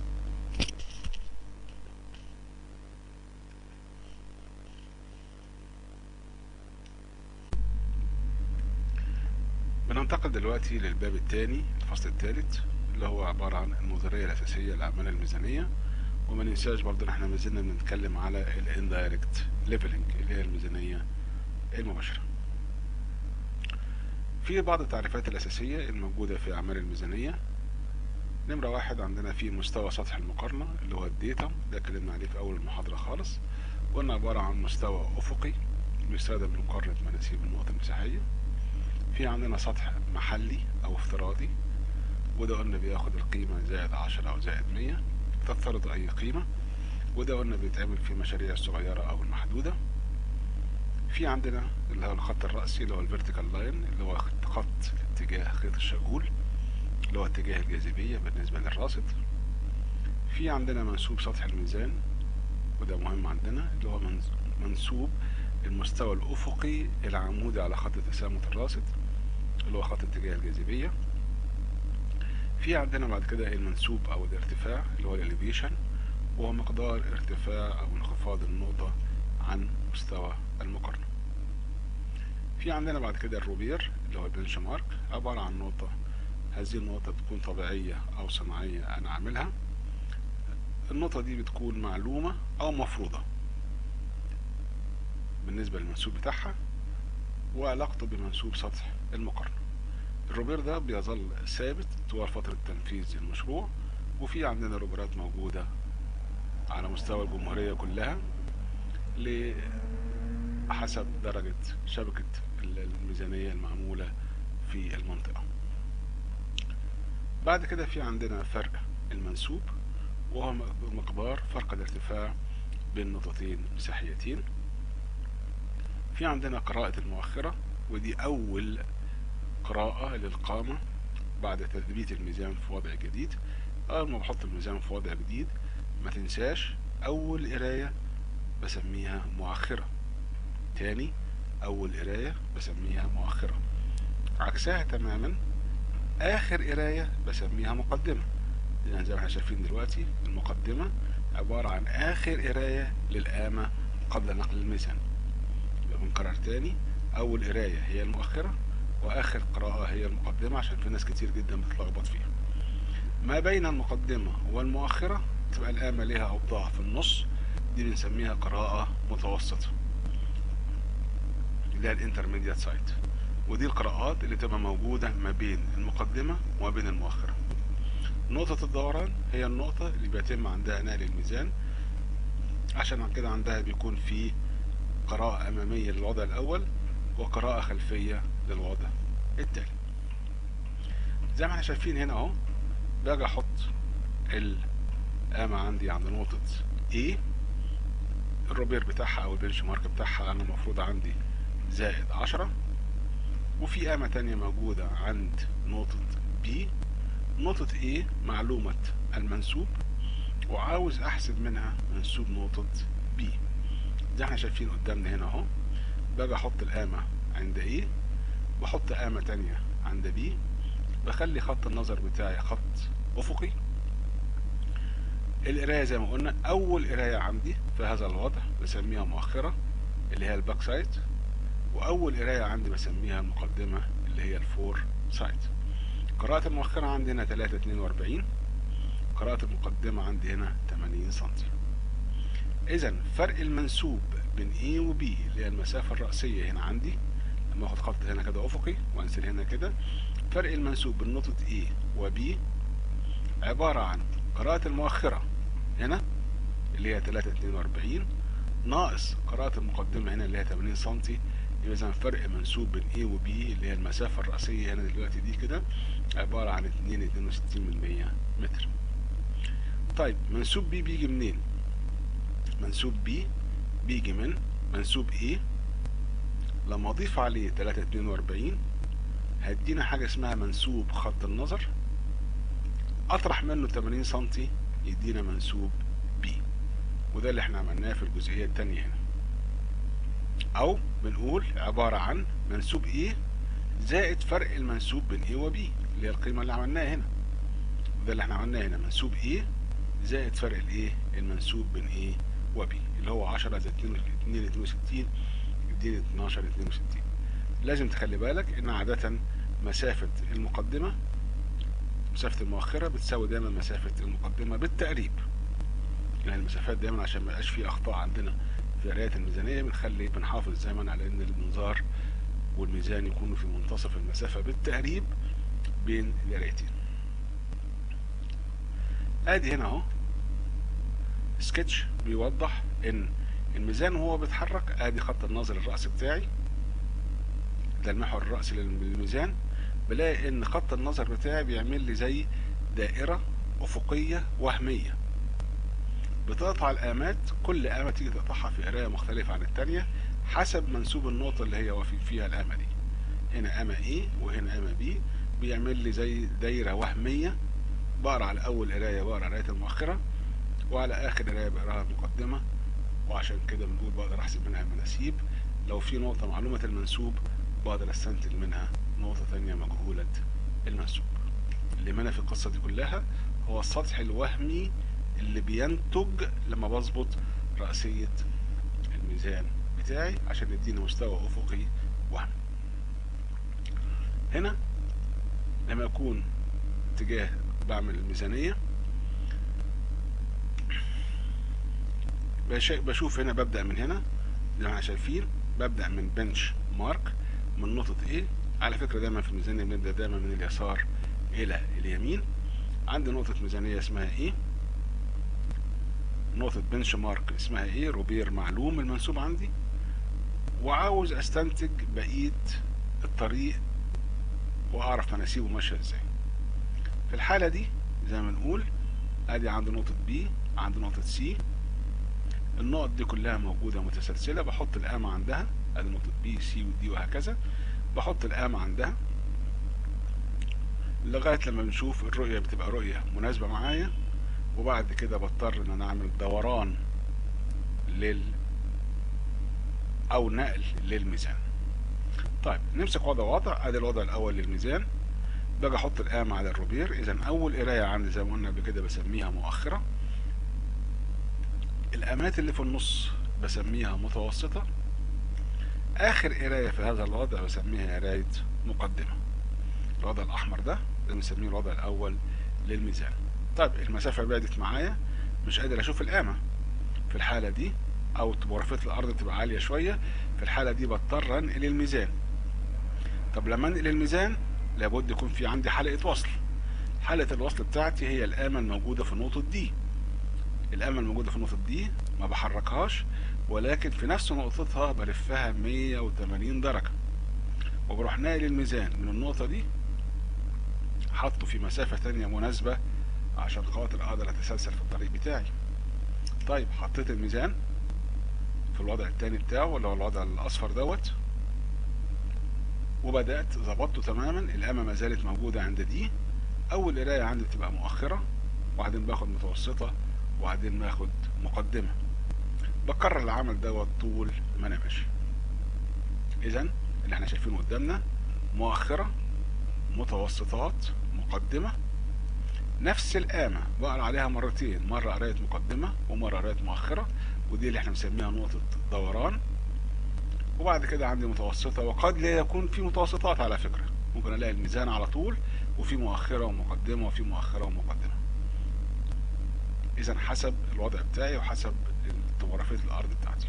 بننتقل دلوقتي للباب الثاني الفصل الثالث اللي هو عبارة عن النظرية الأساسية للأعمال الميزانية وما ننساش برضه ان احنا ما زلنا بنتكلم على الاندايركت ليفلنج اللي هي الميزانية المباشرة في بعض التعريفات الأساسية الموجودة في أعمال الميزانية نمرة واحد عندنا في مستوى سطح المقارنة اللي هو الديتا ده اتكلمنا عليه في أول المحاضرة خالص قلنا عبارة عن مستوى أفقي بيستخدم لمقارنة مناسيب النقط المساحية في عندنا سطح محلي أو افتراضي وده قلنا بياخد القيمة زائد عشرة أو زائد مية تفترض أي قيمة وده قلنا بيتعمل في مشاريع الصغيرة أو المحدودة في عندنا اللي هو الخط الرأسي اللي هو الفيرتيكال لاين اللي هو خط اتجاه خيط الشغول اللي هو اتجاه الجاذبية بالنسبة للراصد في عندنا منسوب سطح الميزان وده مهم عندنا اللي هو منسوب المستوى الأفقي العمودي على خط تسامت الراصد اللي هو خط اتجاه الجاذبية في عندنا بعد كده المنسوب أو الارتفاع اللي هو الاليفيشن وهو مقدار ارتفاع أو انخفاض النقطة عن مستوى المقارنة في عندنا بعد كده الروبير اللي هو البنش مارك عبارة عن نقطة هذه النقطة بتكون طبيعية أو صناعية أنا عاملها النقطة دي بتكون معلومة أو مفروضة بالنسبة للمنسوب بتاعها وعلاقته بمنسوب سطح المقارنة الروبير ده بيظل ثابت طوال فترة تنفيذ المشروع وفي عندنا روبرات موجودة على مستوى الجمهورية كلها حسب درجة شبكة الميزانية المعمولة في المنطقة بعد كده في عندنا فرق المنسوب وهو مقدار فرق الارتفاع بين نقطتين مساحيتين في عندنا قراءة المؤخرة ودي أول قراءة للقامة بعد تثبيت الميزان في وضع جديد أول ما بحط الميزان في وضع جديد ما تنساش أول قراية بسميها مؤخرة تاني أول قراية بسميها مؤخرة عكسها تماما آخر قراية بسميها مقدمة لأن زي ما احنا شايفين دلوقتي المقدمة عبارة عن آخر قراية للقامة قبل نقل الميزان يبقى بنكرر تاني أول قراية هي المؤخرة وآخر قراءة هي المقدمة عشان في ناس كتير جدا بتتلخبط فيها ما بين المقدمة والمؤخرة تبقى القامة ليها أوضاع في النص دي بنسميها قراءة متوسطة اللي هي الانترميديات سايت ودي القراءات اللي تبقى موجودة ما بين المقدمة وما بين المؤخرة نقطة الدوران هي النقطة اللي بيتم عندها نقل الميزان عشان كده عندها بيكون في قراءة أمامية للوضع الأول وقراءة خلفية للوضع التالي زي ما احنا شايفين هنا اهو باجي احط القامة عندي عند نقطة A الروبير بتاعها او البنش مارك بتاعها انا المفروض عندي زائد عشرة وفي قامة تانية موجودة عند نقطة B نقطة A معلومة المنسوب وعاوز احسب منها منسوب نقطة B زي احنا شايفين قدامنا هنا اهو باجي احط القامة عند A بحط قامة تانية عند B بخلي خط النظر بتاعي خط افقي القراية زي ما قلنا اول قراية عندي في هذا الوضع بسميها مؤخرة اللي هي الباك سايد واول قراية عندي بسميها المقدمة اللي هي الفور سايد قراءة المؤخرة عندي هنا 342 قراءة المقدمة عندي هنا 80 سنتي اذا فرق المنسوب بين A و B اللي هي المسافة الرأسية هنا عندي لما اخد خط هنا كده افقي وانزل هنا كده فرق المنسوب بين نقطة A و B عبارة عن قراءة المؤخرة هنا اللي هي 342 ناقص قراءة المقدمة هنا اللي هي 80 سنتي يبقى اذا فرق منسوب بين A و B اللي هي المسافة الرأسية هنا دلوقتي دي كده عبارة عن 2 62 من 100 متر طيب منسوب B بيجي منين؟ منسوب B بيجي من منسوب A لما اضيف عليه 342 هيدينا حاجة اسمها منسوب خط النظر اطرح منه 80 سنتي يدينا منسوب B وده اللي احنا عملناه في الجزئية التانية هنا او بنقول عبارة عن منسوب A زائد فرق المنسوب بين A و B اللي هي القيمة اللي عملناها هنا وده اللي احنا عملناه هنا منسوب A زائد فرق الايه المنسوب بين A و B اللي هو 10 زائد 2 62 يديني 12 62 لازم تخلي بالك ان عادة مسافة المقدمة مسافة المؤخرة بتساوي دايما مسافة المقدمة بالتقريب يعني المسافات دايما عشان ما يبقاش في اخطاء عندنا في قراية الميزانية بنخلي بنحافظ دايما على ان المنظار والميزان يكونوا في منتصف المسافة بالتقريب بين القرايتين ادي هنا اهو سكتش بيوضح ان الميزان وهو بيتحرك ادي خط النظر الرأسي بتاعي ده المحور الرأسي للميزان بلاقي ان خط النظر بتاعي بيعمل لي زي دائرة افقية وهمية بتقطع القامات كل قامة تيجي تقطعها في قراية مختلفة عن التانية حسب منسوب النقطة اللي هي وفي فيها القامة دي هنا قامة A وهنا قامة B بيعمل لي زي دايرة وهمية بقرا على اول قراية بقرا قراية المؤخرة وعلى اخر قراية بقراها المقدمة وعشان كده بنقول بقدر احسب منها المناسيب لو في نقطة معلومة المنسوب بقدر استنتج منها نقطة تانية مجهولة المنسوب اللي معنى في القصة دي كلها هو السطح الوهمي اللي بينتج لما بظبط رأسية الميزان بتاعي عشان يديني مستوى افقي وهم هنا لما يكون اتجاه بعمل الميزانية بش- بشوف هنا ببدأ من هنا زي ما احنا شايفين ببدأ من بنش مارك من نقطة A على فكرة دايما في الميزانية بنبدأ دايما من اليسار إلى اليمين عندي نقطة ميزانية اسمها A نقطة بنش مارك اسمها A روبير معلوم المنسوب عندي وعاوز استنتج بقية الطريق واعرف مناسيبه ماشية ازاي في الحالة دي زي ما نقول ادي عند نقطة B عند نقطة C النقط دي كلها موجودة متسلسلة بحط القامة عندها ادي نقطة B C ودي وهكذا بحط القامة عندها لغاية لما بنشوف الرؤية بتبقى رؤية مناسبة معايا وبعد كده بضطر ان انا اعمل دوران لل او نقل للميزان طيب نمسك وضع وضع ادي الوضع الاول للميزان باجي احط القامة على الروبير اذا اول قراية عندي زي ما قلنا قبل كده بسميها مؤخرة القامات اللي في النص بسميها متوسطة اخر قراية في هذا الوضع بسميها قراية مقدمة الوضع الاحمر ده ده بنسميه الوضع الاول للميزان طيب المسافة بعدت معايا مش قادر اشوف القامة في الحالة دي او توبوغرافية الارض تبقى عالية شوية في الحالة دي بضطر انقل الميزان طب لما انقل الميزان لابد يكون في عندي حلقة وصل حلقة الوصل بتاعتي هي القامة الموجودة في النقطة دي القامة الموجودة في النقطة دي ما بحركهاش ولكن في نفس نقطتها بلفها 180 درجة وبروح ناقل الميزان من النقطة دي حطه في مسافة تانية مناسبة عشان خاطر اقدر اتسلسل في الطريق بتاعي طيب حطيت الميزان في الوضع التاني بتاعه اللي هو الوضع الاصفر دوت وبدأت ظبطته تماما القامة ما زالت موجودة عند دي اول قراية عندي بتبقى مؤخرة وبعدين باخد متوسطة وبعدين باخد مقدمة بكرر العمل دوت طول ما انا ماشي اذا اللي احنا شايفينه قدامنا مؤخرة متوسطات مقدمة نفس القامة بقرا عليها مرتين مرة قراية مقدمة ومرة قراية مؤخرة ودي اللي احنا بنسميها نقطة دوران وبعد كده عندي متوسطة وقد لا يكون في متوسطات على فكرة ممكن الاقي الميزان على طول وفي مؤخرة ومقدمة وفي مؤخرة ومقدمة اذا حسب الوضع بتاعي وحسب توبوغرافية الارض بتاعتي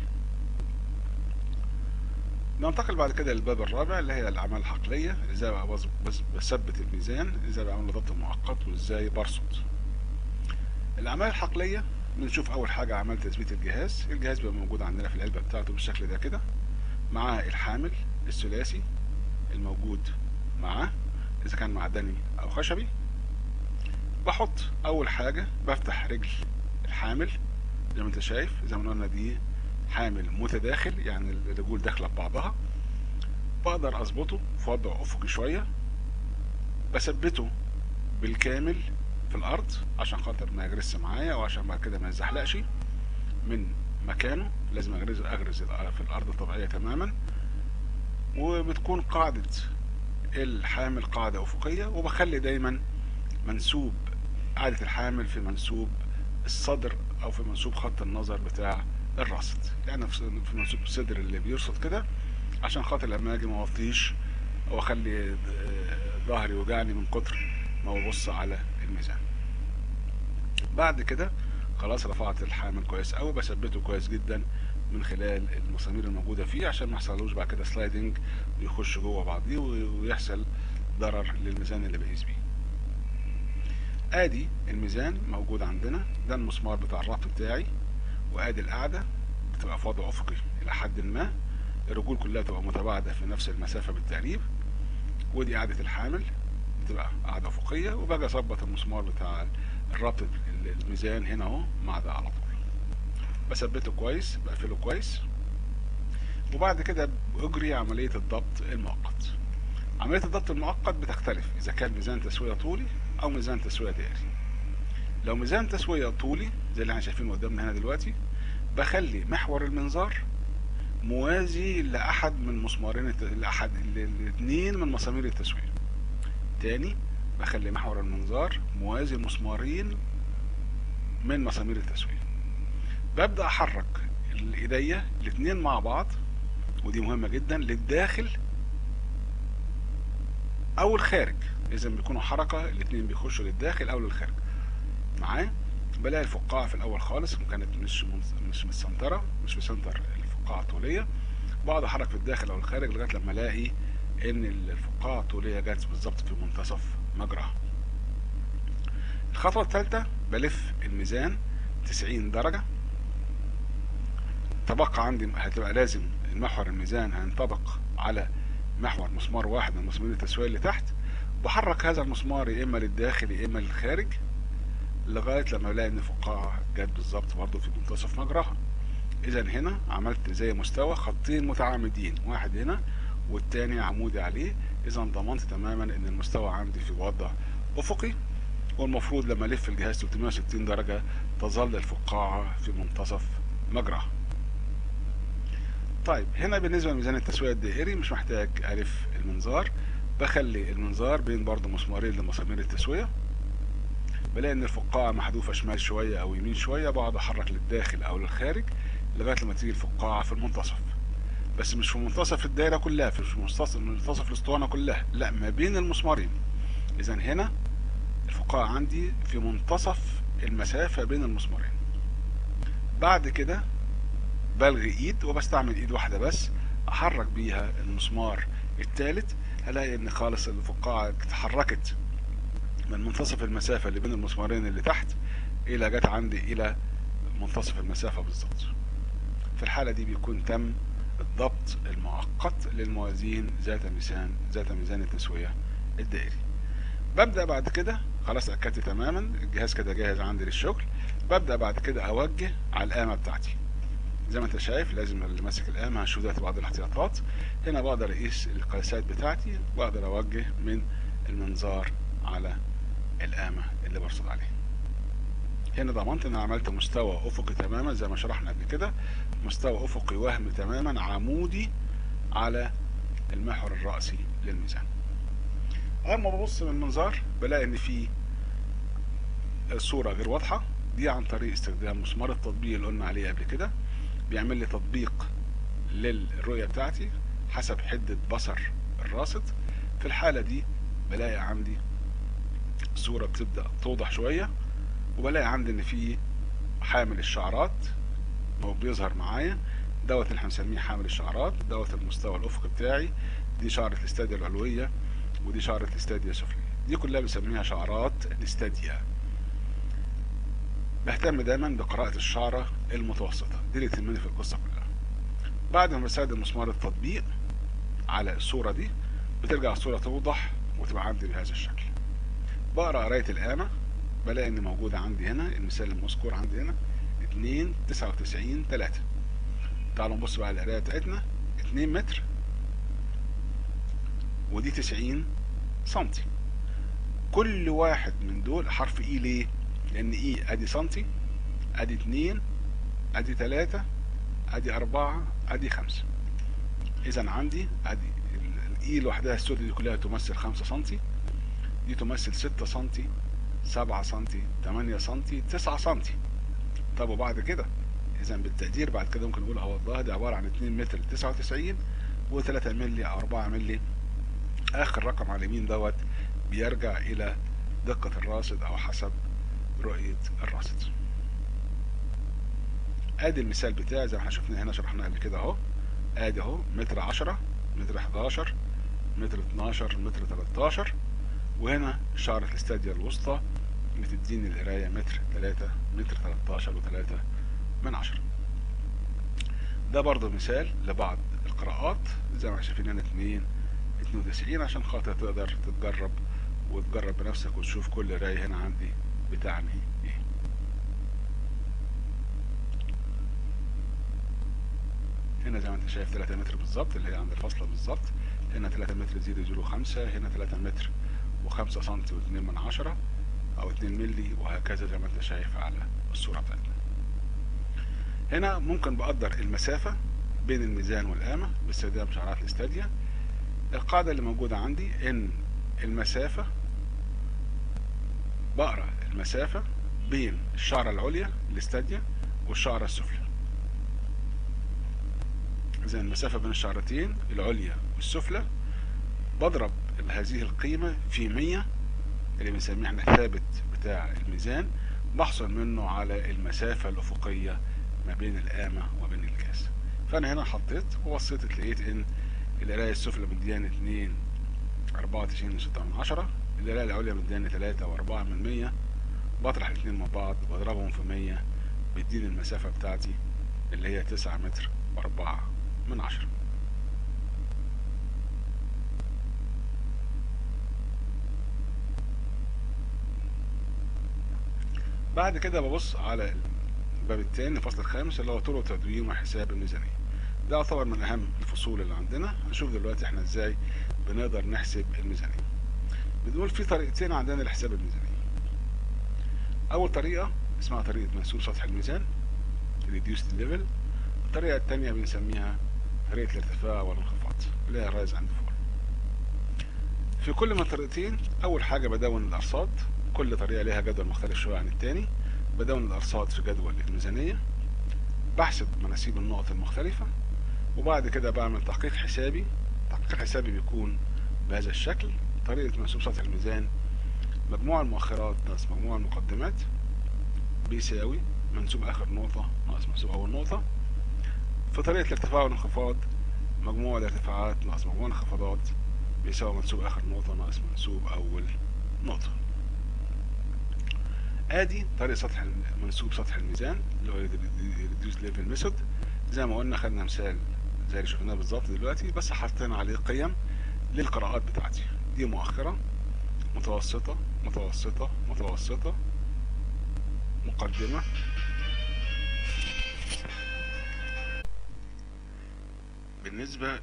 ننتقل بعد كده للباب الرابع اللي هي الاعمال الحقليه ازاي بقى بظ- بس- بثبت الميزان ازاي بعمل ضبط مؤقت وازاي برصد الاعمال الحقليه بنشوف اول حاجه عمل تثبيت الجهاز الجهاز بيبقى موجود عندنا في العلبه بتاعته بالشكل ده كده معاه الحامل الثلاثي الموجود معاه اذا كان معدني او خشبي بحط اول حاجه بفتح رجل الحامل زي ما انت شايف زي ما قلنا دي حامل متداخل يعني الرجول داخله ببعضها بقدر اظبطه في وضع افقي شويه بثبته بالكامل في الارض عشان خاطر ما يجرس معايا وعشان بعد كده ما يزحلقش من مكانه لازم اغرز اغرز في الارض طبيعيه تماما وبتكون قاعده الحامل قاعده افقيه وبخلي دايما منسوب قاعده الحامل في منسوب الصدر او في منسوب خط النظر بتاع الرصد يعني في في منسوب الصدر اللي بيرصد كده عشان خاطر لما اجي ما اوطيش او اخلي آه، ظهري يوجعني من كتر ما ببص على الميزان بعد كده خلاص رفعت الحامل كويس قوي بثبته كويس جدا من خلال المسامير الموجوده فيه عشان ما يحصلوش بعد كده سلايدنج ويخش جوه بعضيه ويحصل ضرر للميزان اللي بقيس بيه ادي الميزان موجود عندنا ده المسمار بتاع الربط بتاعي وادي القاعده بتبقى في وضع افقي الى حد ما الرجول كلها تبقى متباعده في نفس المسافه بالتقريب ودي قاعده الحامل بتبقى قاعده افقيه وباجي اظبط المسمار بتاع الربط الميزان هنا اهو مع ده على طول بثبته كويس بقفله كويس وبعد كده بأجري عملية الضبط المؤقت عملية الضبط المؤقت بتختلف إذا كان ميزان تسوية طولي أو ميزان تسوية دائري لو ميزان تسوية طولي زي اللي احنا شايفينه قدامنا هنا دلوقتي بخلي محور المنظار موازي لأحد من مسمارين الت... لأحد الاثنين من مسامير التسوية تاني بخلي محور المنظار موازي لمسمارين من مسامير التسوية ببدأ أحرك الايديا الاتنين مع بعض ودي مهمة جدا للداخل او الخارج اذا بيكونوا حركة الاتنين بيخشوا للداخل او للخارج معايا بلاقي الفقاعة في الاول خالص كانت مش مش متسنترة مش مسنتر الفقاعة الطولية بقعد احرك في الداخل او الخارج لغاية لما الاقي ان الفقاعة الطولية جت بالظبط في منتصف مجراها الخطوة الثالثة بلف الميزان 90 درجة تبقى عندي هتبقى لازم المحور الميزان هينطبق على محور مسمار واحد من مسامير التسوية اللي تحت بحرك هذا المسمار يا اما للداخل يا اما للخارج لغاية لما الاقي ان الفقاعة جت بالظبط برضه في منتصف مجراها اذا هنا عملت زي مستوى خطين متعامدين واحد هنا والتاني عمودي عليه اذا ضمنت تماما ان المستوى عندي في وضع افقي والمفروض لما الف الجهاز 360 درجة تظل الفقاعة في منتصف مجراها طيب هنا بالنسبة لميزان التسوية الدائري مش محتاج ألف المنظار بخلي المنظار بين برضه مسمارين لمسامير التسوية بلاقي ان الفقاعة محذوفة شمال شوية او يمين شوية بقعد احرك للداخل او للخارج لغاية لما تيجي الفقاعة في المنتصف بس مش في منتصف الدايرة كلها في منتصف منتصف الاسطوانة كلها لا ما بين المسمارين اذا هنا الفقاعة عندي في منتصف المسافة بين المسمارين بعد كده بلغي ايد وبستعمل ايد واحدة بس احرك بيها المسمار الثالث هلاقي ان خالص الفقاعة اتحركت من منتصف المسافة اللي بين المسمارين اللي تحت الى جت عندي الى منتصف المسافة بالظبط في الحالة دي بيكون تم الضبط المؤقت للموازين ذات ميزان ذات ميزان التسوية الدائري ببدأ بعد كده خلاص اكدت تماما الجهاز كده جاهز عندي للشغل ببدأ بعد كده اوجه على القامة بتاعتي زي ما انت شايف لازم اللي ماسك القامة هشوف دلوقتي بعض الاحتياطات هنا بقدر اقيس القياسات بتاعتي واقدر اوجه من المنظار على القامة اللي برصد عليه هنا ضمنت ان عملت مستوى افقي تماما زي ما شرحنا قبل كده مستوى افقي وهمي تماما عمودي على المحور الرأسي للميزان اول ما ببص من المنظار بلاقي ان في صورة غير واضحة دي عن طريق استخدام مسمار التطبيق اللي قلنا عليه قبل كده بيعمل لي تطبيق للرؤية بتاعتي حسب حدة بصر الراصد في الحالة دي بلاقي عندي الصورة بتبدأ توضح شوية وبلاقي عندي ان في حامل الشعرات هو بيظهر معايا دوت اللي هنسميه حامل الشعرات دوت المستوى الافقي بتاعي دي شعرة الاستادية العلوية ودي شعرة الاستادية السفلية دي كلها بنسميها شعرات الاستادية بهتم دايما بقراءة الشعرة المتوسطة دي اللي تهمني في القصة كلها بعد ما بستخدم مسمار التطبيق على الصورة دي بترجع الصورة توضح وتبقى عندي بهذا الشكل بقرا قراية القامة بلاقي ان موجودة عندي هنا المثال المذكور عندي هنا اتنين تسعة وتسعين تلاتة تعالوا نبص بقى على القراية بتاعتنا اتنين متر ودي تسعين سنتي كل واحد من دول حرف اي ليه لان اي ادي سنتي ادي اتنين ادي تلاتة ادي اربعة ادي خمسة اذا عندي ادي الاي لوحدها السودة دي كلها تمثل خمسة سنتي دي تمثل ستة سنتي سبعة سنتي تمانية سنتي تسعة سنتي طب وبعد كده اذا بالتقدير بعد كده ممكن نقول اه والله ده عبارة عن اتنين متر تسعة وتسعين وتلاتة ملي او اربعة ملي اخر رقم على اليمين دوت بيرجع الى دقة الراصد او حسب رؤية الراصد ادي المثال بتاعي زي ما احنا شفناه هنا شرحناه قبل كده اهو ادي اهو متر عشرة متر حداشر متر اتناشر متر تلاتاشر وهنا شعرة الاستادية الوسطى بتديني القراية متر تلاتة متر تلاتاشر وتلاتة من عشرة ده برضه مثال لبعض القراءات زي ما احنا شايفين هنا اتنين اتنين وتسعين عشان خاطر تقدر تتجرب وتجرب بنفسك وتشوف كل قراية هنا عندي بتعني ايه هنا زي ما انت شايف 3 متر بالظبط اللي هي عند الفاصلة بالظبط هنا 3 متر زيرو زيرو خمسة هنا 3 متر وخمسة سنتي واتنين من عشرة او اتنين ملي وهكذا زي ما انت شايف على الصورة بتاعتنا هنا ممكن بقدر المسافة بين الميزان والقامة باستخدام شعرات الاستاديا القاعدة اللي موجودة عندي ان المسافة بقرا المسافة بين الشعرة العليا الاستاديا والشعرة السفلى اذا المسافة بين الشعرتين العليا والسفلى بضرب هذه القيمة في 100 اللي بنسميه احنا الثابت بتاع الميزان بحصل منه على المسافة الأفقية ما بين القامة وبين الكاس فأنا هنا حطيت وبصيت لقيت إن القراية السفلى مدياني 2 94 6 من عشرة القراية العليا مدياني 3 و4 من 100 بطرح الاثنين مع بعض بضربهم في 100 بيديني المسافة بتاعتي اللي هي 9 متر و4 من عشرة بعد كده ببص على الباب الثاني الفصل الخامس اللي هو طرق تدوين وحساب الميزانية ده يعتبر من أهم الفصول اللي عندنا هنشوف دلوقتي احنا ازاي بنقدر نحسب الميزانية بنقول في طريقتين عندنا لحساب الميزانية أول طريقة اسمها طريقة منسوب سطح الميزان reduced level الطريقة التانية بنسميها طريقة الارتفاع والانخفاض اللي هي الرايز اند فول في كل من الطريقتين أول حاجة بدون الأرصاد كل طريقة ليها جدول مختلف شوية عن التاني بدون الأرصاد في جدول الميزانية بحسب مناسيب النقط المختلفة وبعد كده بعمل تحقيق حسابي التحقيق الحسابي بيكون بهذا الشكل طريقة منسوب سطح الميزان مجموع المؤخرات ناقص مجموع المقدمات بيساوي منسوب آخر نقطة ناقص منسوب أول نقطة في طريقة الارتفاع والانخفاض مجموع الارتفاعات ناقص مجموع الانخفاضات بيساوي منسوب آخر نقطة ناقص منسوب أول نقطة ادي طريقة سطح منسوب سطح الميزان اللي هو reduced level method زي ما قلنا خدنا مثال زي اللي شفناه بالظبط دلوقتي بس حطينا عليه قيم للقراءات بتاعتي دي مؤخرة متوسطة متوسطة متوسطة مقدمة بالنسبة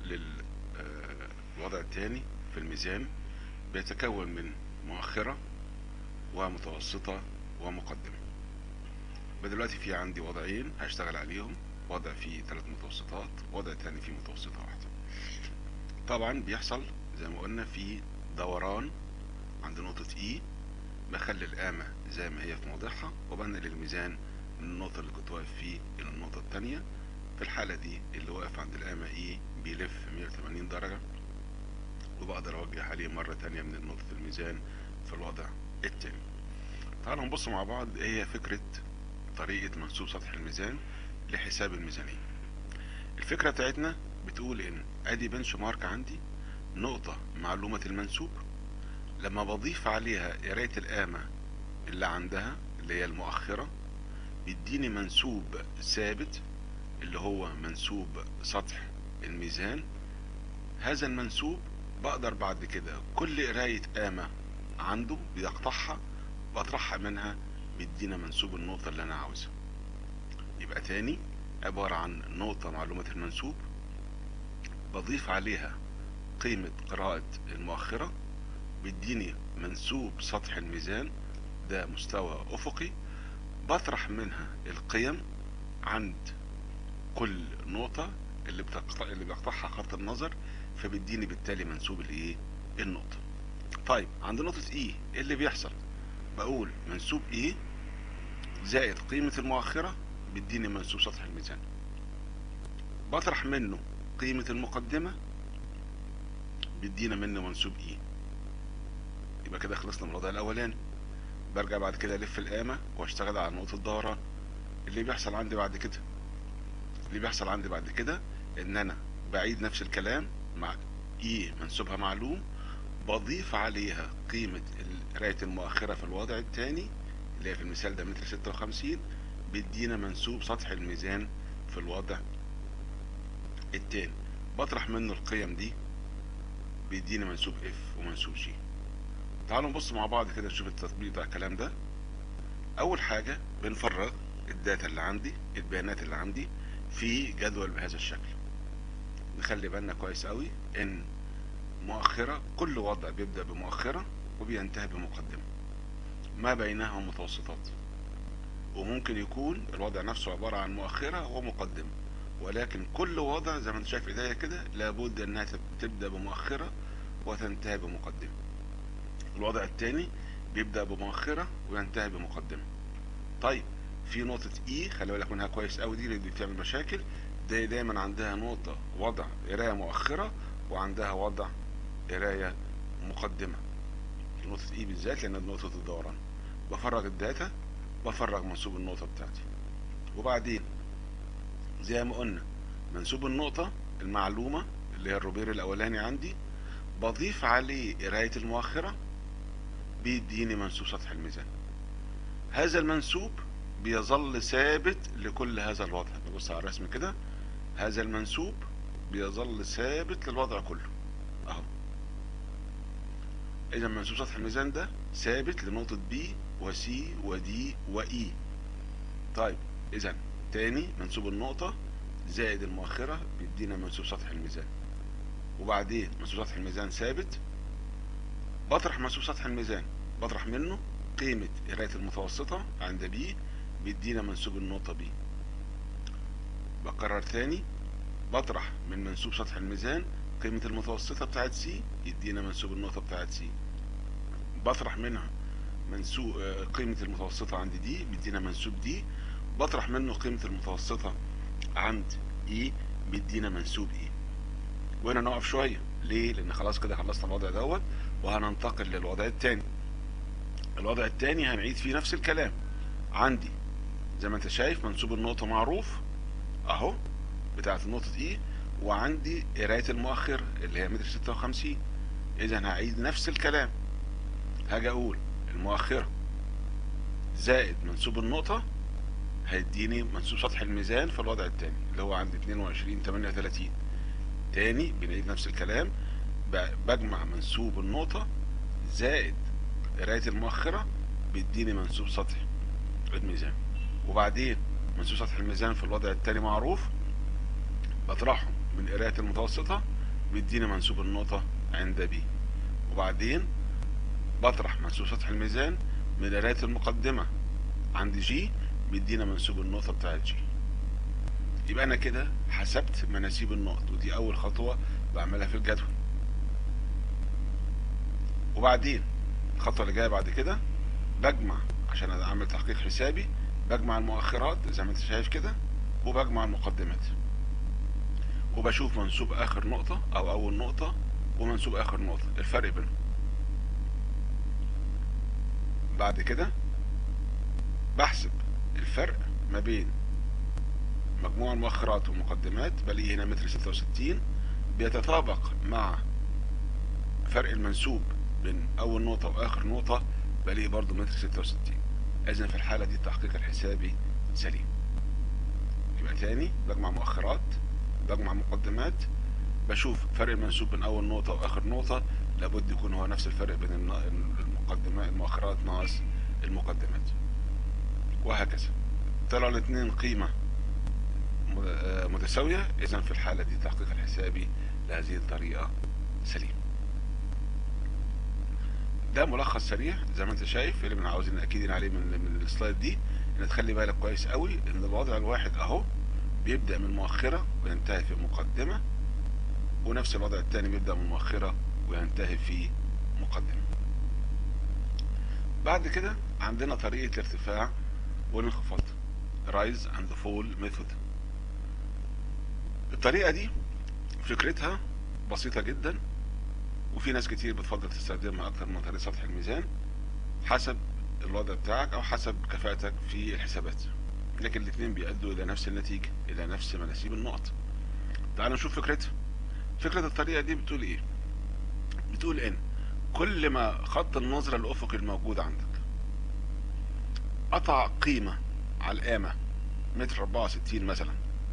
للوضع الثاني في الميزان بيتكون من مؤخرة ومتوسطة ومقدمة دلوقتي في عندي وضعين هشتغل عليهم وضع فيه ثلاث متوسطات وضع تاني فيه متوسطة واحدة طبعا بيحصل زي ما قلنا في دوران عند نقطة E بخلي القامة زي ما هي في موضعها وبنقل الميزان من النقطة اللي كنت واقف فيه إلى النقطة التانية في الحالة دي اللي واقف عند القامة E بيلف 180 درجة وبقدر أوجه عليه مرة تانية من نقطة الميزان في الوضع التاني تعالوا نبص مع بعض ايه هي فكرة طريقة منسوب سطح الميزان لحساب الميزانية الفكرة بتاعتنا بتقول ان ادي بنش مارك عندي نقطة معلومة المنسوب لما بضيف عليها قراية القامة اللي عندها اللي هي المؤخرة بيديني منسوب ثابت اللي هو منسوب سطح الميزان هذا المنسوب بقدر بعد كده كل قراية قامة عنده بيقطعها بطرحها منها بيدينا منسوب النقطة اللي انا عاوزها يبقى تاني عبارة عن نقطة معلومة المنسوب بضيف عليها قيمة قراءة المؤخرة بيديني منسوب سطح الميزان ده مستوى افقي بطرح منها القيم عند كل نقطة اللي بتقطع اللي بيقطعها خط النظر فبيديني بالتالي منسوب الايه النقطة طيب عند نقطة ايه ايه اللي بيحصل بقول منسوب ايه زائد قيمة المؤخرة بيديني منسوب سطح الميزان بطرح منه قيمة المقدمة بيدينا منه منسوب ايه يبقى كده خلصنا من الوضع الاولاني برجع بعد كده الف القامة واشتغل على نقطة الدوران اللي بيحصل عندي بعد كده اللي بيحصل عندي بعد كده ان انا بعيد نفس الكلام مع ايه منسوبها معلوم بضيف عليها قيمة قراية المؤخرة في الوضع الثاني اللي هي في المثال ده متر ستة وخمسين بيدينا منسوب سطح الميزان في الوضع الثاني بطرح منه القيم دي بيدينا منسوب اف ومنسوب جي تعالوا نبص مع بعض كده نشوف التطبيق بتاع الكلام ده اول حاجة بنفرغ الداتا اللي عندي البيانات اللي عندي في جدول بهذا الشكل نخلي بالنا كويس قوي ان مؤخرة كل وضع بيبدأ بمؤخرة وبينتهي بمقدمة ما بينها متوسطات وممكن يكون الوضع نفسه عبارة عن مؤخرة ومقدمة ولكن كل وضع زي ما انت شايف ايديا كده لابد انها تبدأ بمؤخرة وتنتهي بمقدمة الوضع الثاني بيبدأ بمؤخرة وينتهي بمقدمة طيب في نقطة اي خلي بالك منها كويس قوي دي اللي بتعمل مشاكل دي دايما عندها نقطة وضع قراية مؤخرة وعندها وضع قراية مقدمة نقطة اي بالذات لان نقطة الدوران بفرغ الداتا بفرغ منسوب النقطة بتاعتي وبعدين زي ما قلنا منسوب النقطة المعلومة اللي هي الروبير الاولاني عندي بضيف عليه قراية المؤخرة بيديني منسوب سطح الميزان هذا المنسوب بيظل ثابت لكل هذا الوضع نبص على الرسم كده هذا المنسوب بيظل ثابت للوضع كله اهو اذا منسوب سطح الميزان ده ثابت لنقطة بي وسي ودي واي طيب اذا تاني منسوب النقطة زائد المؤخرة بيدينا منسوب سطح الميزان وبعدين منسوب سطح الميزان ثابت بطرح منسوب سطح الميزان بطرح منه قيمة قراية المتوسطة عند بي بيدينا منسوب النقطة بي بكرر تاني بطرح من منسوب سطح الميزان قيمة المتوسطة بتاعت سي يدينا منسوب النقطة بتاعت سي بطرح منها منسوب قيمة المتوسطة عند دي بيدينا منسوب دي بطرح منه قيمة المتوسطة عند اي بيدينا منسوب اي وهنا نقف شوية ليه لان خلاص كده خلصنا الوضع دوت وهننتقل للوضع التاني الوضع التاني هنعيد فيه نفس الكلام عندي زي ما انت شايف منسوب النقطة معروف اهو بتاعت النقطة اي وعندي قراية المؤخر اللي هي متر ستة وخمسين اذا هعيد نفس الكلام هاجي اقول المؤخرة زائد منسوب النقطة هيديني منسوب سطح الميزان في الوضع التاني اللي هو عندي اتنين وعشرين تمانية وتلاتين تاني بنعيد نفس الكلام بجمع منسوب النقطة زائد قراية المؤخرة بيديني منسوب سطح الميزان وبعدين منسوب سطح الميزان في الوضع التاني معروف بطرحه من قراية المتوسطة بيديني منسوب النقطة عند بي وبعدين بطرح منسوب سطح الميزان من قراية المقدمة عند جي بيدينا منسوب النقطة بتاعت جي يبقى انا كده حسبت مناسيب النقط ودي اول خطوة بعملها في الجدول وبعدين الخطوة اللي جاية بعد كده بجمع عشان اعمل تحقيق حسابي بجمع المؤخرات زي ما انت شايف كده وبجمع المقدمات وبشوف منسوب اخر نقطة او اول نقطة ومنسوب اخر نقطة الفرق بينهم بعد كده بحسب الفرق ما بين مجموع المؤخرات والمقدمات بلاقيه هنا متر ستة وستين بيتطابق مع فرق المنسوب بين اول نقطة واخر نقطة بلاقيه برضو متر ستة وستين اذا في الحالة دي التحقيق الحسابي سليم يبقى تاني بجمع مؤخرات بجمع مقدمات بشوف فرق المنسوب بين اول نقطة واخر نقطة لابد يكون هو نفس الفرق بين المقدمات المؤخرات ناقص المقدمات وهكذا طلعوا الاثنين قيمة متساوية اذا في الحالة دي التحقيق الحسابي لهذه الطريقة سليم ده ملخص سريع زي ما انت شايف اللي من عاوزين اكيدين عليه من, من السلايد دي ان تخلي بالك كويس قوي ان الوضع الواحد اهو بيبدأ من مؤخرة وينتهي في مقدمة ونفس الوضع الثاني بيبدأ من مؤخرة وينتهي في مقدمة بعد كده عندنا طريقة الارتفاع والانخفاض rise and fall method الطريقة دي فكرتها بسيطة جدا وفي ناس كتير بتفضل تستخدمها اكتر من طريقة سطح الميزان حسب الوضع بتاعك او حسب كفاءتك في الحسابات لكن الاثنين بيأدوا الى نفس النتيجة الى نفس مناسيب النقط تعالوا نشوف فكرتها فكرة الطريقة دي بتقول ايه بتقول ان كل ما خط النظرة الافقي الموجود عندك قطع قيمة على القامة متر اربعة وستين مثلا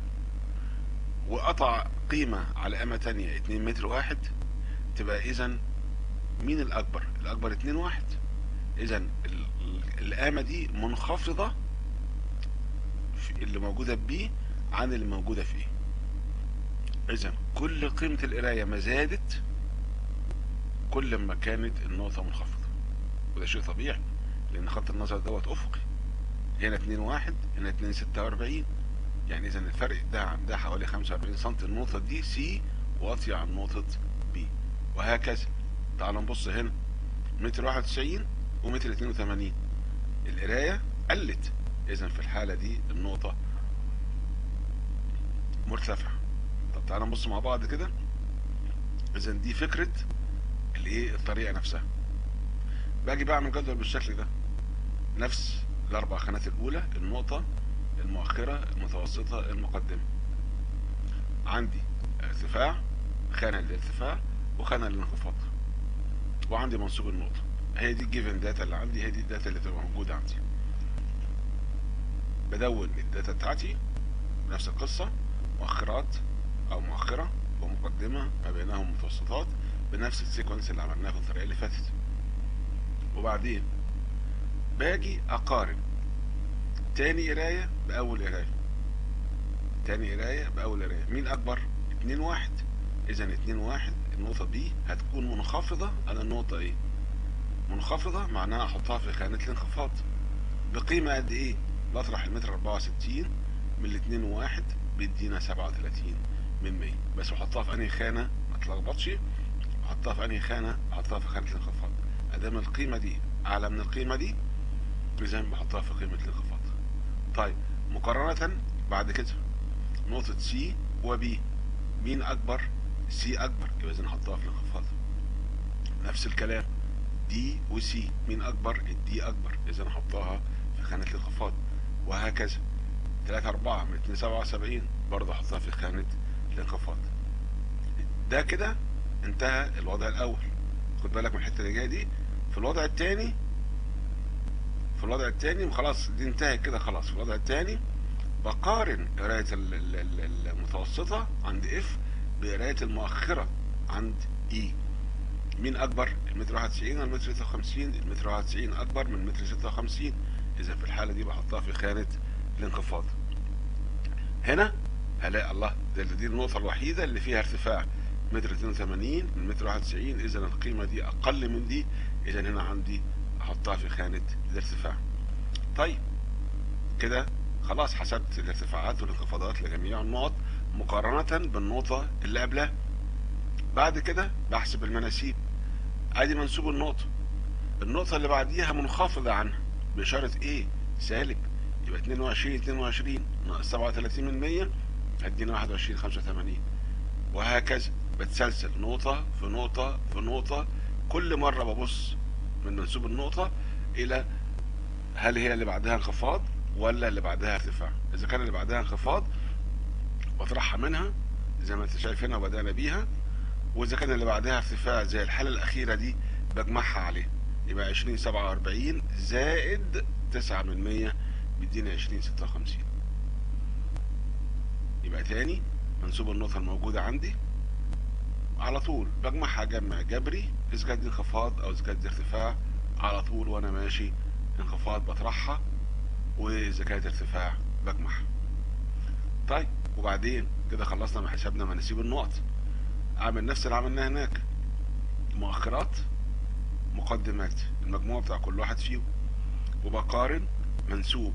وقطع قيمة على قامة تانية اتنين متر واحد تبقى اذا مين الاكبر الاكبر اتنين واحد اذا القامة دي منخفضة في اللي موجودة بي عن اللي موجودة في ايه اذا كل قيمة القراية ما زادت كل ما كانت النقطة منخفضة وده شيء طبيعي لان خط النظر دوت افقي هنا اتنين واحد هنا اتنين ستة واربعين يعني اذا الفرق ده عن ده حوالي خمسة واربعين سنتي النقطة دي سي واطية عن نقطة بي وهكذا تعال نبص هنا متر واحد وتسعين ومتر اتنين وتمانين القراية قلت اذا في الحالة دي النقطة مرتفع طب تعالى نبص مع بعض كده اذا دي فكرة الايه الطريقة نفسها باجي بعمل جدول بالشكل ده نفس الاربع خانات الاولى النقطة المؤخرة المتوسطة المقدمة عندي ارتفاع خانة للارتفاع وخانة للانخفاض وعندي منسوب النقطة هي دي الجيفن داتا اللي عندي هي دي الداتا اللي تبقى موجودة عندي بدون الداتا بتاعتي نفس القصة مؤخرات او مؤخرة ومقدمة ما بينهم متوسطات بنفس السيكونس اللي عملناه في الطريقة اللي فاتت وبعدين باجي اقارن تاني قراية باول قراية تاني قراية باول قراية مين اكبر اتنين واحد اذا اتنين واحد النقطة بي هتكون منخفضة على النقطة ايه منخفضة معناها احطها في خانة الانخفاض بقيمة قد ايه بطرح المتر اربعة وستين من الاتنين وواحد بيدينا سبعة وتلاتين من مية بس بحطها في انهي خانة ما تلخبطش احطها في انهي خانة احطها في خانة الانخفاض ادام القيمة دي اعلى من القيمة دي اذا بحطها في قيمة الانخفاض طيب مقارنة بعد كده نقطة سي وبي مين اكبر سي اكبر يبقى اذا نحطها في الانخفاض نفس الكلام دي وسي مين اكبر الدي اكبر اذا نحطها في خانة الانخفاض وهكذا 3 4 من 2 77 برضه احطها في خانة الانخفاض ده كده انتهى الوضع الاول خد بالك من الحته اللي جايه دي في الوضع الثاني في الوضع الثاني خلاص دي انتهت كده خلاص في الوضع الثاني بقارن قرايه المتوسطه عند اف بقرايه المؤخره عند اي مين اكبر المتر 91 ولا المتر 56 المتر 91 اكبر من المتر 56 اذا في الحاله دي بحطها في خانه الانخفاض هنا هلاقي الله دي, دي النقطه الوحيده اللي فيها ارتفاع متر 82 من متر 91 اذا القيمه دي اقل من دي اذا هنا عندي احطها في خانه الارتفاع طيب كده خلاص حسبت الارتفاعات والانخفاضات لجميع النقط مقارنة بالنقطة اللي قبلها بعد كده بحسب المناسيب ادي منسوب النقطة النقطة اللي بعديها منخفضة عنها بإشارة ايه سالب يبقى 22 22 ناقص 37 من 100 هدينا 21 85 وهكذا بتسلسل نقطة في نقطة في نقطة كل مرة ببص من منسوب النقطة إلى هل هي اللي بعدها انخفاض ولا اللي بعدها ارتفاع إذا كان اللي بعدها انخفاض بطرحها منها زي ما انت شايف هنا وبدأنا بيها وإذا كان اللي بعدها ارتفاع زي الحالة الأخيرة دي بجمعها عليه يبقى 20 47 زائد 9 من 100 بيدينا 20 56 يبقى تاني منسوب النقطة الموجودة عندي على طول بجمعها جمع جبري إذا كانت انخفاض أو إذا كانت ارتفاع على طول وأنا ماشي انخفاض بطرحها وإذا كانت ارتفاع بجمعها طيب وبعدين كده خلصنا من حسابنا مناسيب النقط أعمل نفس اللي عملناه هناك مؤخرات مقدمات المجموع بتاع كل واحد فيهم وبقارن منسوب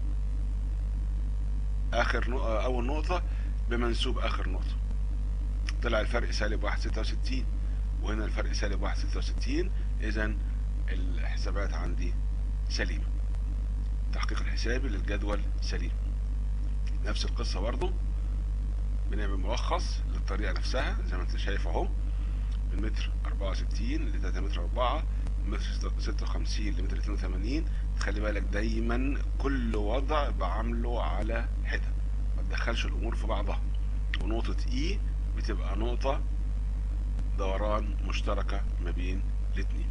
آخر نقطة أول نقطة بمنسوب آخر نقطة طلع الفرق سالب واحد ستة وستين وهنا الفرق سالب واحد ستة وستين إذا الحسابات عندي سليمة التحقيق الحسابي للجدول سليم نفس القصة برضو بنعمل ملخص للطريقة نفسها زي ما انت شايف اهو من متر 64 ل 3 متر 4 من متر 56 لمتر 82 تخلي بالك دايما كل وضع بعمله على حدة ما تدخلش الامور في بعضها ونقطة اي بتبقى نقطة دوران مشتركة ما بين الاتنين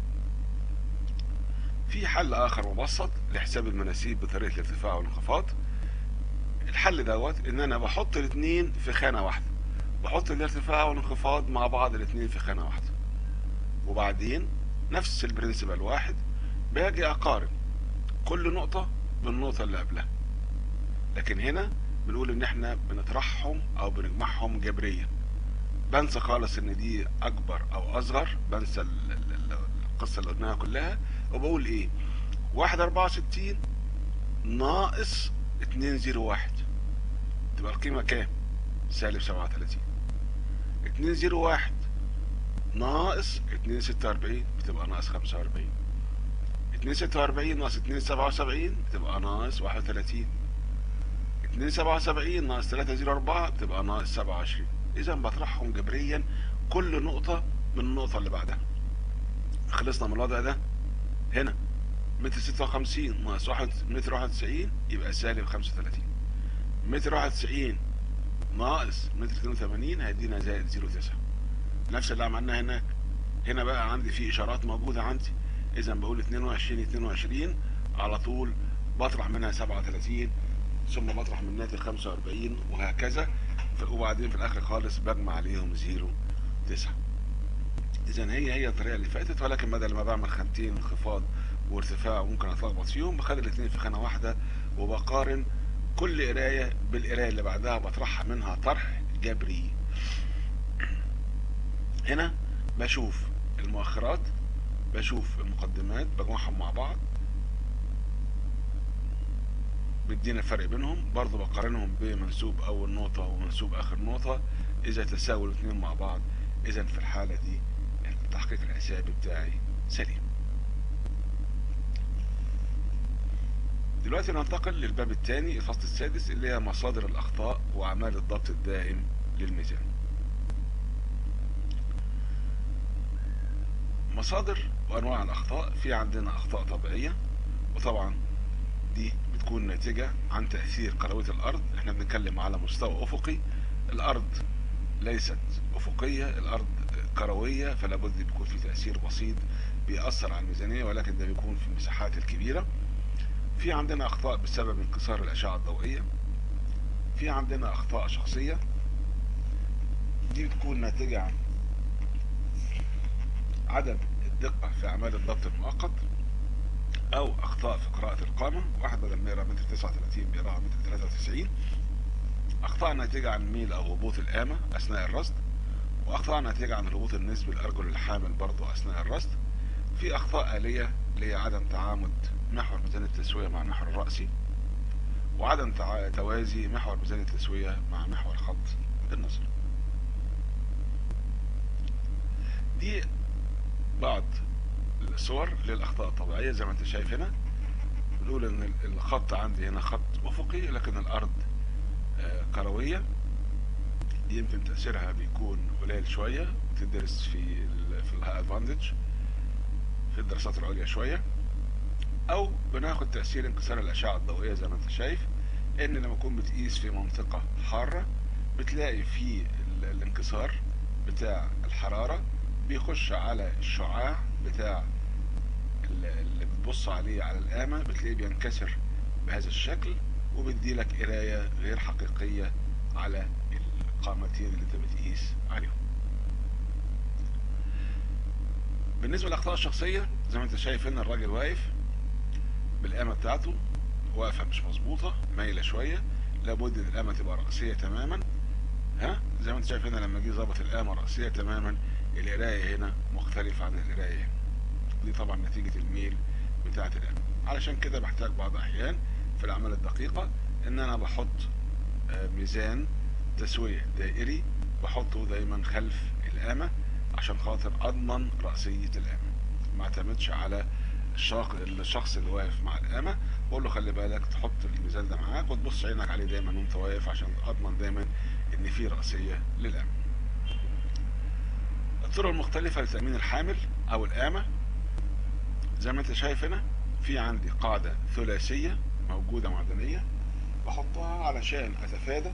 في حل اخر مبسط لحساب المناسيب بطريقة الارتفاع والانخفاض الحل دوت ان انا بحط الاتنين في خانة واحدة بحط الارتفاع والانخفاض مع بعض الاتنين في خانة واحدة وبعدين نفس البرنسبل واحد باجي اقارن كل نقطة بالنقطة اللي قبلها لكن هنا بنقول ان احنا بنطرحهم او بنجمعهم جبريا بنسى خالص ان دي اكبر او اصغر بنسى القصة اللي قلناها كلها وبقول ايه واحد اربعة وستين ناقص اتنين زيرو واحد تبقى القيمة كام سالب سبعة وتلاتين اتنين زيرو واحد ناقص اتنين ستة واربعين بتبقى ناقص خمسة واربعين اتنين ستة واربعين ناقص اتنين سبعة وسبعين بتبقى ناقص واحد وتلاتين 277 ناقص 304 تبقى ناقص 27 اذا بطرحهم جبريا كل نقطة من النقطة اللي بعدها خلصنا من الوضع ده هنا متر 56 ناقص واحد متر 91 يبقى سالب 35 متر 91 ناقص متر 82 هيدينا زائد 0.9 نفس اللي عملناه هناك هنا بقى عندي في اشارات موجودة عندي اذا بقول 22 22 على طول بطرح منها 37 ثم بطرح من ناتج 45 وهكذا وبعدين في الاخر خالص بجمع عليهم 0 9 اذا هي هي الطريقه اللي فاتت ولكن بدل ما بعمل خانتين انخفاض وارتفاع وممكن اتلخبط فيهم بخلي الاثنين في خانه واحده وبقارن كل قرايه بالقرايه اللي بعدها بطرحها منها طرح جبري هنا بشوف المؤخرات بشوف المقدمات بجمعهم مع بعض بيدينا الفرق بينهم برضه بقارنهم بمنسوب اول نقطة ومنسوب اخر نقطة اذا تساووا الاثنين مع بعض اذا في الحالة دي التحقيق الحسابي بتاعي سليم دلوقتي ننتقل للباب الثاني الفصل السادس اللي هي مصادر الاخطاء واعمال الضبط الدائم للميزان مصادر وانواع الاخطاء في عندنا اخطاء طبيعية وطبعا دي بتكون ناتجة عن تأثير قلوية الأرض احنا بنتكلم على مستوى أفقي الأرض ليست أفقية الأرض كروية فلا بد بيكون في تأثير بسيط بيأثر على الميزانية ولكن ده بيكون في المساحات الكبيرة في عندنا أخطاء بسبب انكسار الأشعة الضوئية في عندنا أخطاء شخصية دي بتكون ناتجة عن عدم الدقة في أعمال الضبط المؤقت او اخطاء في قراءة القامة واحد بدل ما يقرا متر 39 بيقراها متر 93 اخطاء ناتجة عن ميل او هبوط القامة اثناء الرصد واخطاء ناتجة عن الهبوط النسبي لارجل الحامل برضو اثناء الرصد في اخطاء آلية اللي هي عدم تعامد محور ميزان التسوية مع المحور الرأسي وعدم توازي محور ميزان التسوية مع محور خط النظر دي بعض الصور للاخطاء الطبيعيه زي ما انت شايف هنا بنقول ان الخط عندي هنا خط افقي لكن الارض كرويه دي يمكن تاثيرها بيكون قليل شويه تدرس في ال في الهاي ادفانتج في الدراسات العليا شويه او بناخد تاثير انكسار الاشعه الضوئيه زي ما انت شايف ان لما اكون بتقيس في منطقه حاره بتلاقي في الانكسار بتاع الحراره بيخش على الشعاع بتاع اللي بتبص عليه على القامة بتلاقيه بينكسر بهذا الشكل وبيدي لك قراية غير حقيقية على القامتين اللي انت بتقيس عليهم بالنسبة للأخطاء الشخصية زي ما انت شايف هنا الراجل واقف بالقامة بتاعته واقفة مش مظبوطة مايلة شوية لابد ان القامة تبقى رأسية تماما ها زي ما انت شايف هنا لما جه ظابط القامة رأسية تماما القراية هنا مختلفة عن القراية هنا دي طبعا نتيجة الميل بتاعة القلم علشان كده بحتاج بعض احيان في الاعمال الدقيقة ان انا بحط ميزان تسوية دائري بحطه دايما خلف القامة عشان خاطر اضمن رأسية القامة ما اعتمدش على الشخص اللي واقف مع القامة بقول له خلي بالك تحط الميزان ده معاك وتبص عينك عليه دايما وانت واقف عشان اضمن دايما ان في رأسية للقامة الطرق المختلفة لتأمين الحامل او القامة زي ما انت شايف هنا في عندي قاعدة ثلاثية موجودة معدنية بحطها علشان اتفادى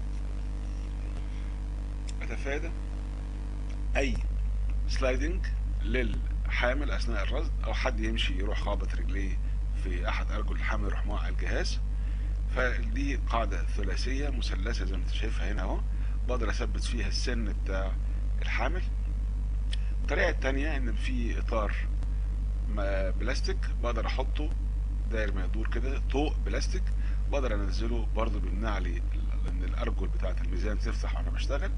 اتفادى اي سلايدنج للحامل اثناء الرصد او حد يمشي يروح خابط رجليه في احد ارجل الحامل يروح موقع الجهاز فدي قاعدة ثلاثية مثلثة زي ما انت شايفها هنا اهو بقدر اثبت فيها السن بتاع الحامل الطريقة التانية ان في اطار بلاستيك بقدر احطه داير ما يدور كده طوق بلاستيك بقدر انزله برضه بيمنع لي ان الارجل بتاعه الميزان تفتح وانا بشتغل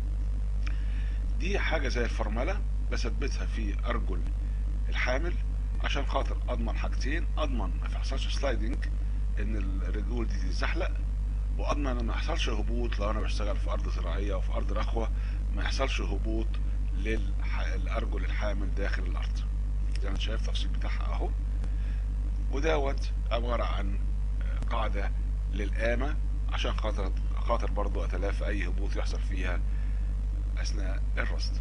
دي حاجه زي الفرمله بثبتها في ارجل الحامل عشان خاطر اضمن حاجتين اضمن ما يحصلش سلايدنج ان الرجول دي تتزحلق واضمن ان ما يحصلش هبوط لو انا بشتغل في ارض زراعيه او في ارض رخوه ما يحصلش هبوط للارجل الحامل داخل الارض زي ما انت شايف التفصيل بتاعها اهو ودوت عبارة عن قاعدة للقامة عشان خاطر خاطر برضو اتلافى اي هبوط يحصل فيها اثناء الرصد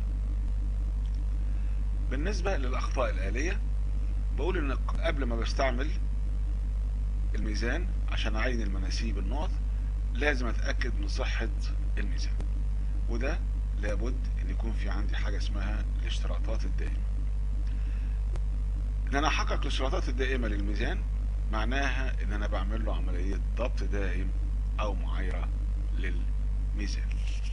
بالنسبة للاخطاء الالية بقول ان قبل ما بستعمل الميزان عشان اعين المناسيب النقط لازم اتأكد من صحة الميزان وده لابد ان يكون في عندي حاجة اسمها الاشتراطات الدائمة ان انا احقق الاشتراطات الدائمة للميزان معناها ان انا بعمل له عملية ضبط دائم او معايرة للميزان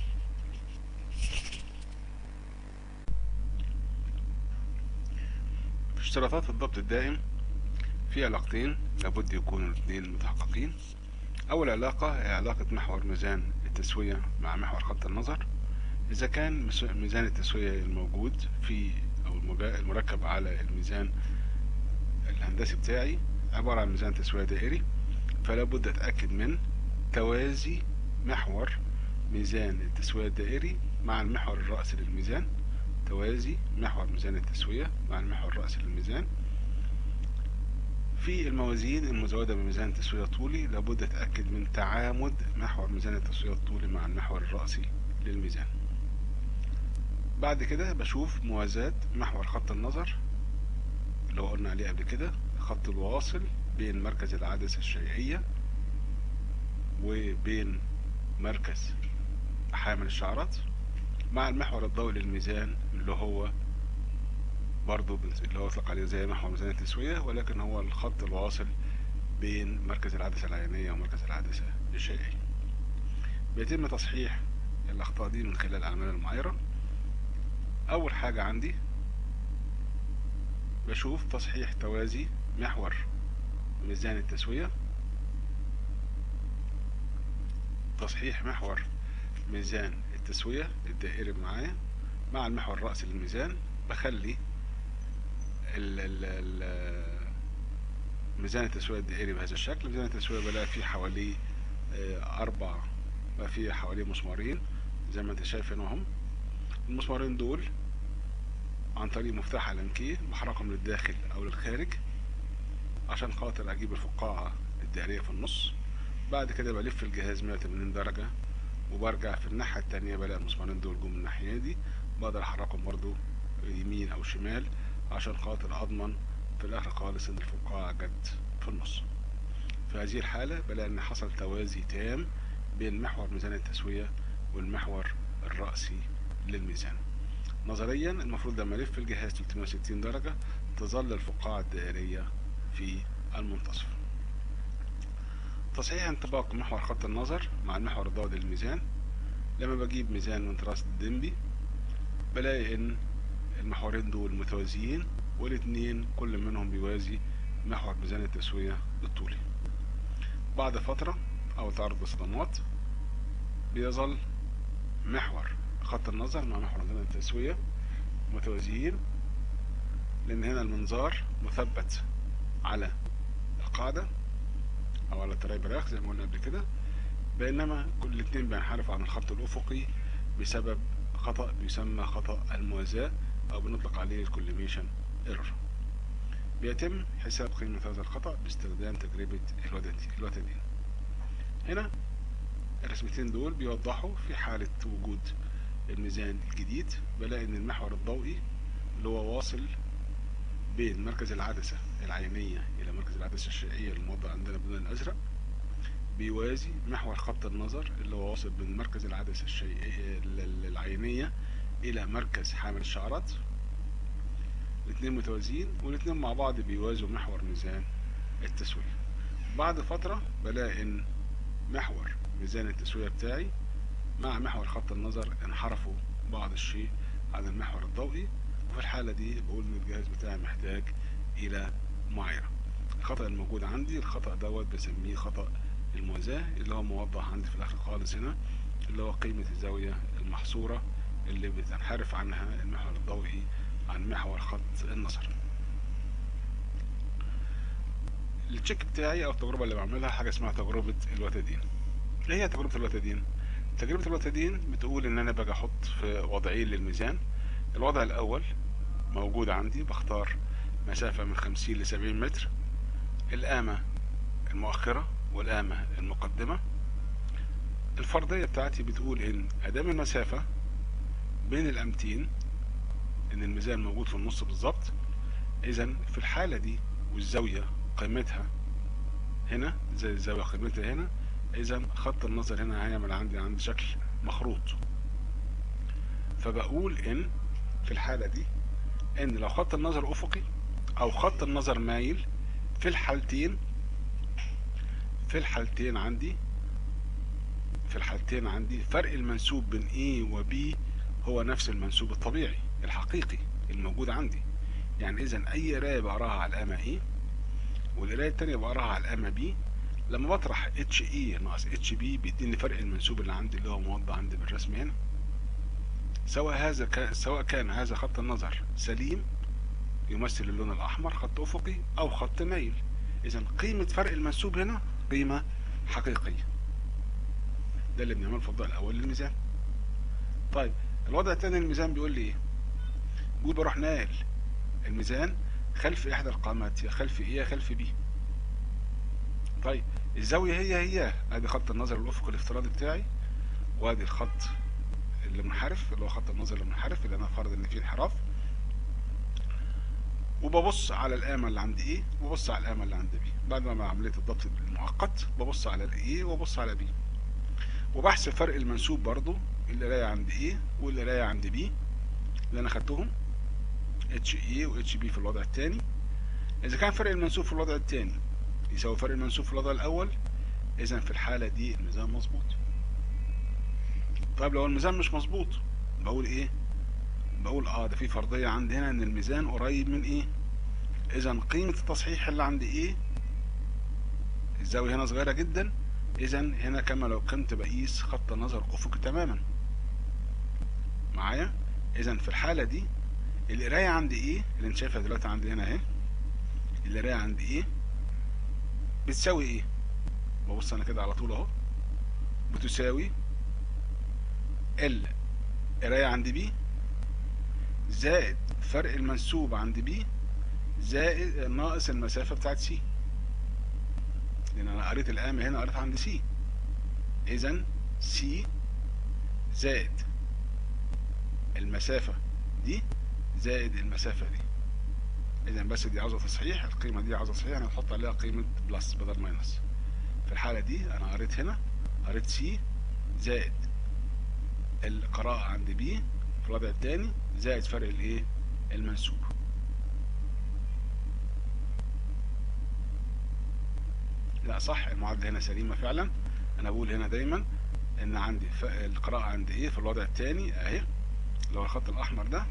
في اشتراطات الضبط الدائم في علاقتين لابد يكونوا الاثنين متحققين اول علاقة هي علاقة محور ميزان التسوية مع محور خط النظر اذا كان ميزان التسوية الموجود في او المركب على الميزان الهندسي بتاعي عبارة عن ميزان تسوية دائري فلا بد اتأكد من توازي محور ميزان التسوية الدائري مع المحور الرأسي للميزان توازي محور ميزان التسوية مع المحور الرأسي للميزان في الموازين المزودة بميزان تسوية طولي لابد اتأكد من تعامد محور ميزان التسوية الطولي مع المحور الرأسي للميزان بعد كده بشوف موازاة محور خط النظر اللي هو قلنا عليه قبل كده الخط الواصل بين مركز العدسة الشيئية وبين مركز حامل الشعرات مع المحور الضوئي للميزان اللي هو برضو اللي هو يطلق عليه زي محور ميزان التسوية ولكن هو الخط الواصل بين مركز العدسة العينية ومركز العدسة الشيئية بيتم تصحيح الأخطاء دي من خلال الأعمال المعايرة أول حاجة عندي بشوف تصحيح توازي محور ميزان التسوية تصحيح محور ميزان التسوية الدائري معايا مع المحور الرأسي للميزان بخلي ال ال ال ميزان التسوية الدائري بهذا الشكل ميزان التسوية بلاقي فيه حواليه أربع بقى فيه حواليه مسمارين زي ما انت شايف هنا هم المسمارين دول عن طريق مفتاح علنكيه بحركهم للداخل او للخارج عشان خاطر اجيب الفقاعة الدائرية في النص بعد كده بلف الجهاز 180 درجة وبرجع في الناحية التانية بلاقي المسمارين دول جم من الناحية دي بقدر احركهم برضو يمين او شمال عشان خاطر اضمن في الاخر خالص ان الفقاعة جت في النص في هذه الحالة بلاقي ان حصل توازي تام بين محور ميزان التسوية والمحور الرأسي للميزان نظريا المفروض لما الف الجهاز 360 درجة تظل الفقاعة الدائرية في المنتصف تصحيح انطباق محور خط النظر مع المحور الضوئي للميزان لما بجيب ميزان من تراس الدنبي بلاقي ان المحورين دول متوازيين والاتنين كل منهم بيوازي محور ميزان التسوية الطولي بعد فترة او تعرض لصدمات بيظل محور خط النظر مع محور ميزان التسوية متوازيين لان هنا المنظار مثبت على القاعدة او على التراي براخ زي ما قلنا قبل كده بينما كل الاتنين بينحرفوا عن الخط الافقي بسبب خطأ بيسمى خطأ الموازاة او بنطلق عليه الكوليميشن ايرور بيتم حساب قيمة هذا الخطأ باستخدام تجربة الوتدين هنا الرسمتين دول بيوضحوا في حالة وجود الميزان الجديد بلاقي ان المحور الضوئي اللي هو واصل بين مركز العدسة العينية الى مركز العدسة الشيئية الموضع عندنا باللون الازرق بيوازي محور خط النظر اللي هو واصل بين مركز العدسة الشيئية العينية الى مركز حامل الشعرات الاثنين متوازيين والاثنين مع بعض بيوازوا محور ميزان التسوية بعد فترة بلاقي ان محور ميزان التسوية بتاعي مع محور خط النظر انحرفوا بعض الشيء عن المحور الضوئي وفي الحالة دي بقول ان الجهاز بتاعي محتاج الى معايرة الخطأ الموجود عندي الخطأ دوت بسميه خطأ الموازاة اللي هو موضح عندي في الاخر خالص هنا اللي هو قيمة الزاوية المحصورة اللي بتنحرف عنها المحور الضوئي عن محور خط النظر التشيك بتاعي او التجربة اللي بعملها حاجة اسمها تجربة الوتدين ايه هي تجربة الوتدين تجربة الوتدين بتقول ان انا باجي احط في وضعين للميزان الوضع الاول موجود عندي بختار مسافة من خمسين لسبعين متر القامة المؤخرة والقامة المقدمة الفرضية بتاعتي بتقول ان ادام المسافة بين الامتين ان الميزان موجود في النص بالظبط اذا في الحالة دي والزاوية قيمتها هنا زي الزاوية قيمتها هنا اذا خط النظر هنا هيعمل عندي عندي شكل مخروط فبقول ان في الحالة دي ان لو خط النظر افقي او خط النظر مايل في الحالتين في الحالتين عندي في الحالتين عندي فرق المنسوب بين A و B هو نفس المنسوب الطبيعي الحقيقي الموجود عندي يعني اذا اي قرايه بقراها على القامه A والقرايه التانية بقراها على القامه B لما بطرح اتش اي ناقص اتش بي بيديني فرق المنسوب اللي عندي اللي هو موضح عندي بالرسم هنا سواء هذا كان سواء كان هذا خط النظر سليم يمثل اللون الاحمر خط افقي او خط مايل اذا قيمه فرق المنسوب هنا قيمه حقيقيه ده اللي بنعمله في الضوء الاول للميزان طيب الوضع الثاني الميزان بيقول لي ايه بيقول بروح ناقل الميزان خلف احدى القامات يا خلف ايه يا خلف بي طيب الزاويه هي هي ادي خط النظر الافقي الافتراضي بتاعي وادي الخط اللي منحرف اللي هو خط النظر اللي منحرف اللي انا فارض ان فيه انحراف وببص على القامه اللي عند ايه وببص على القامه اللي عند بي بعد ما عمليه الضبط المؤقت ببص على الايه وببص على بي وبحسب فرق المنسوب برضو القرايه عند ايه والقرايه عند بي اللي انا خدتهم اتش اي واتش بي في الوضع الثاني اذا كان فرق المنسوب في الوضع الثاني يساوي فرق المنسوب في الوضع الاول اذا في الحاله دي الميزان مظبوط طيب لو الميزان مش مظبوط بقول ايه بقول اه ده في فرضيه عندي هنا ان الميزان قريب من ايه اذا قيمه التصحيح اللي عند ايه الزاويه هنا صغيره جدا اذا هنا كما لو كنت بقيس خط نظر افقي تماما معايا اذا في الحاله دي القرايه عندي ايه اللي انت شايفها دلوقتي عندي هنا اهي القرايه عندي ايه بتساوي ايه ببص انا كده على طول اهو بتساوي ال قرايه عند بي زائد فرق المنسوب عند بي زائد ناقص المسافه بتاعت سي لان انا قريت القامه هنا قريت عند سي اذا سي زائد المسافه دي زائد المسافه دي اذا بس دي عاوزه تصحيح القيمه دي عاوزه تصحيح انا هحط عليها قيمه بلس بدل ماينس في الحاله دي انا قريت هنا قريت سي زائد القراءه عند بي في الوضع الثاني زائد فرق الايه المنسوب لا صح المعادله هنا سليمه فعلا انا بقول هنا دايما ان عندي القراءه عند ايه في الوضع الثاني اهي اللي هو الخط الاحمر ده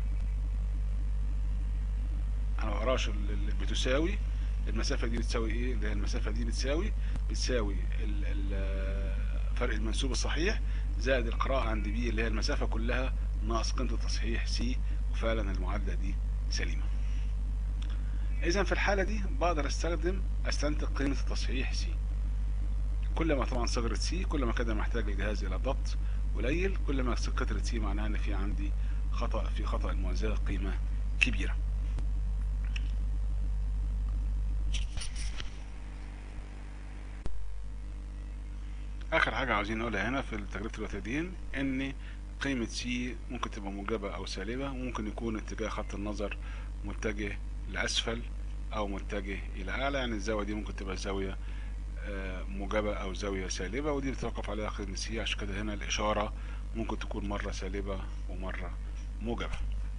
انا ما بقراش اللي بتساوي المسافه دي بتساوي ايه اللي هي المسافه دي بتساوي بتساوي ال ال فرق المنسوب الصحيح زائد القراءه عند بي اللي هي المسافه كلها ناقص قيمه التصحيح سي وفعلا المعادله دي سليمه اذا في الحاله دي بقدر استخدم استنتج قيمه التصحيح سي كل ما طبعا صغرت سي كل ما كده محتاج الجهاز الى ضبط قليل كل ما كترت سي معناها ان في عندي خطا في خطا الموازاه قيمه كبيره اخر حاجه عاوزين نقولها هنا في تجربه الوتدين ان قيمه سي ممكن تبقى موجبه او سالبه وممكن يكون اتجاه خط النظر متجه لاسفل او متجه الى اعلى يعني الزاويه دي ممكن تبقى زاويه موجبه او زاويه سالبه ودي بتتوقف عليها قيمه سي عشان كده هنا الاشاره ممكن تكون مره سالبه ومره موجبه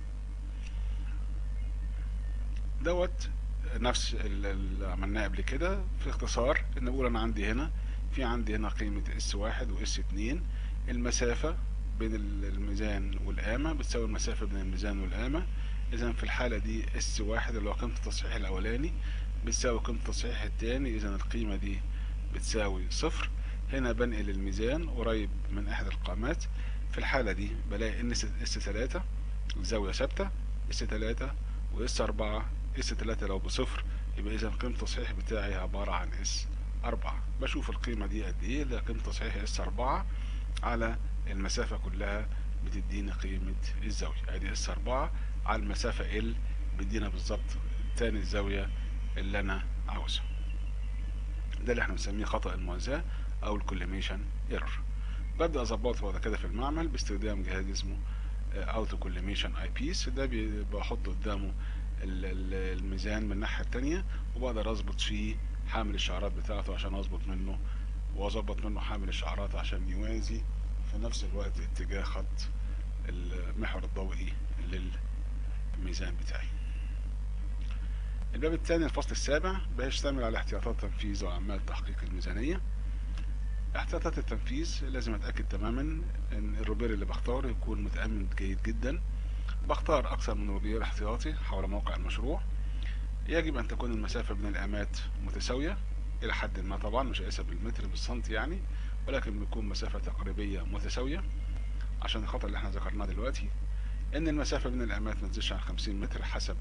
دوت نفس اللي عملناه قبل كده في اختصار ان نقول انا عندي هنا في عندي هنا قيمة اس واحد واس اتنين المسافة بين الميزان والقامة بتساوي المسافة بين الميزان والقامة اذا في الحالة دي اس واحد اللي هو قيمة التصحيح الاولاني بتساوي قيمة التصحيح التاني اذا القيمة دي بتساوي صفر هنا بنقل الميزان قريب من احد القامات في الحالة دي بلاقي ان اس تلاتة الزاوية ثابتة اس تلاتة واس اربعة اس تلاتة لو بصفر يبقى اذا قيمة التصحيح بتاعي عبارة عن اس أربعة بشوف القيمة دي قد إيه اللي قيمة تصحيح اس أربعة على المسافة كلها بتديني قيمة الزاوية ادي اس أربعة على المسافة ال بيدينا بالظبط تاني الزاوية اللي أنا عاوزها ده اللي احنا بنسميه خطأ الموازاة أو الكوليميشن ايرور ببدأ اظبطه بعد كده في المعمل باستخدام جهاز اسمه اوتو كوليميشن اي بيس ده بي- بحط قدامه ال- ال- الميزان من الناحية التانية وبقدر اظبط فيه حامل الشعرات بتاعته عشان اظبط منه واظبط منه حامل الشعرات عشان يوازي في نفس الوقت اتجاه خط المحور الضوئي للميزان بتاعي الباب الثاني الفصل السابع بيشتمل على احتياطات تنفيذ وأعمال تحقيق الميزانية احتياطات التنفيذ لازم اتأكد تماما ان الروبير اللي بختاره يكون متأمن جيد جدا بختار اكثر من روبير احتياطي حول موقع المشروع يجب ان تكون المسافة بين الامات متساوية الى حد ما طبعا مش هقيسها بالمتر بالسنتي يعني ولكن بيكون مسافة تقريبية متساوية عشان الخطأ اللي احنا ذكرناه دلوقتي ان المسافة بين الامات ما تزيدش عن 50 متر حسب